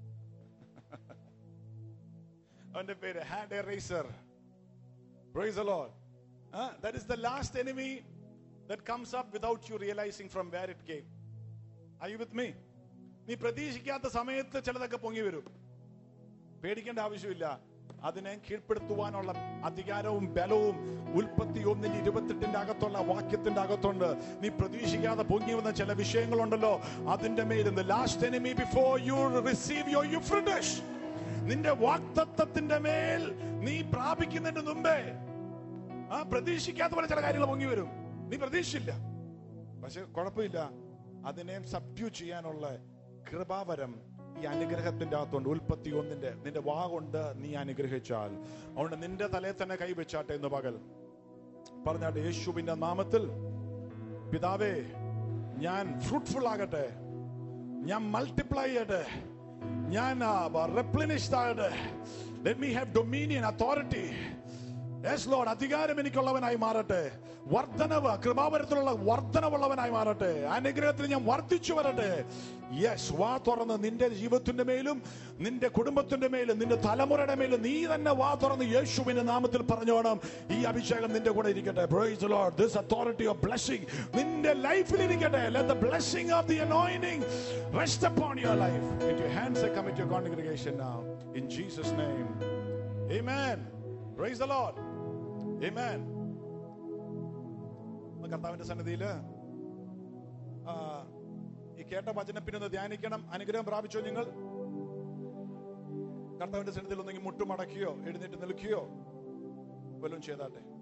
അവന്റെ പേര് had a razor Praise the Lord. Huh? That is the last enemy that comes up without you realizing from where it came. Are you with me? നീ പ്രതീക്ഷിക്കാത്ത സമയത്ത് ചിലതൊക്കെ പൊങ്ങി വരും പേടിക്കേണ്ട ആവശ്യമില്ല അതിനെ കീഴ്പ്പെടുത്തുവാനുള്ള അധികാരവും ബലവും ഉൽപ്പത്തിയും നിന്റെ ഇരുപത്തെട്ടിന്റെ അകത്തുള്ള വാക്യത്തിന്റെ അകത്തുണ്ട് നീ പ്രതീക്ഷിക്കാതെ പൊങ്ങി വന്ന ചില വിഷയങ്ങളുണ്ടല്ലോ അതിന്റെ മേൽ last enemy before you receive your Euphrates നിന്റെ വാക്തത്വത്തിന്റെ മേൽ നീ പ്രാപിക്കുന്നതിന് മുമ്പേ ആ പ്രതീക്ഷിക്കാത്ത പോലെ ചില കാര്യങ്ങൾ പൊങ്ങി വരും നീ പ്രതീക്ഷിച്ചില്ല പക്ഷെ കുഴപ്പമില്ല അതിനെ സബ്ഡ്യൂ ചെയ്യാനുള്ള കൃപാവരം ഈ അനുഗ്രഹത്തിന്റെ അകത്തുണ്ട് ഉൽപ്പത്തി ഒന്നിന്റെ നിന്റെ വാ കൊണ്ട് നീ അനുഗ്രഹിച്ചാൽ അതുകൊണ്ട് നിന്റെ തലയിൽ തന്നെ കൈവച്ചാട്ടെ എന്ന് പകൽ പറഞ്ഞാട്ടെ യേശുവിന്റെ നാമത്തിൽ പിതാവേ ഞാൻ ഫ്രൂട്ട്ഫുൾ ആകട്ടെ ഞാൻ മൾട്ടിപ്ലൈ ചെയ്യട്ടെ ഞാൻ റെപ്ലിനിഷ്ഡ് ആകട്ടെ let me have dominion authority yes Lord അധികാരം എനിക്കുള്ളവനായി മാറട്ടെ വർധനവ് കൃപാവരത്തിലുള്ള വർധനവുള്ളവനായി മാറട്ടെ അനുഗ്രഹത്തിൽ ഞാൻ വർദ്ധിച്ചു വരട്ടെ യെസ് വാ തുറന്ന് നിന്റെ ജീവിതത്തിന്റെ മേലും നിന്റെ കുടുംബത്തിന്റെ മേലും നിന്റെ തലമുറയുടെ മേലും നീ തന്നെ വാ തുറന്ന് യേശുവിന്റെ നാമത്തിൽ പറഞ്ഞോണം ഈ അഭിഷേകം നിന്റെ കൂടെ ഇരിക്കട്ടെ praise Lord this authority of blessing നിന്റെ ലൈഫിൽ ഇരിക്കട്ടെ let the blessing of the anointing rest upon your life into your hands I commit your congregation now in Jesus name amen praise the lord amen ഒന്ന് കർത്താവിന്റെ സന്നിധിയില് ആ, ഈ കേട്ട വചനം പിന്നെ ഒന്ന് ധ്യാനിക്കണം അനുഗ്രഹം പ്രാപിച്ചോ നിങ്ങൾ കർത്താവിന്റെ സന്നിധിയിൽ ഒന്നെങ്കിൽ മുട്ടുമടക്കിയോ എഴുന്നേറ്റ് നിൽക്കുകയോ വല്ലതും ചെയ്താട്ടെ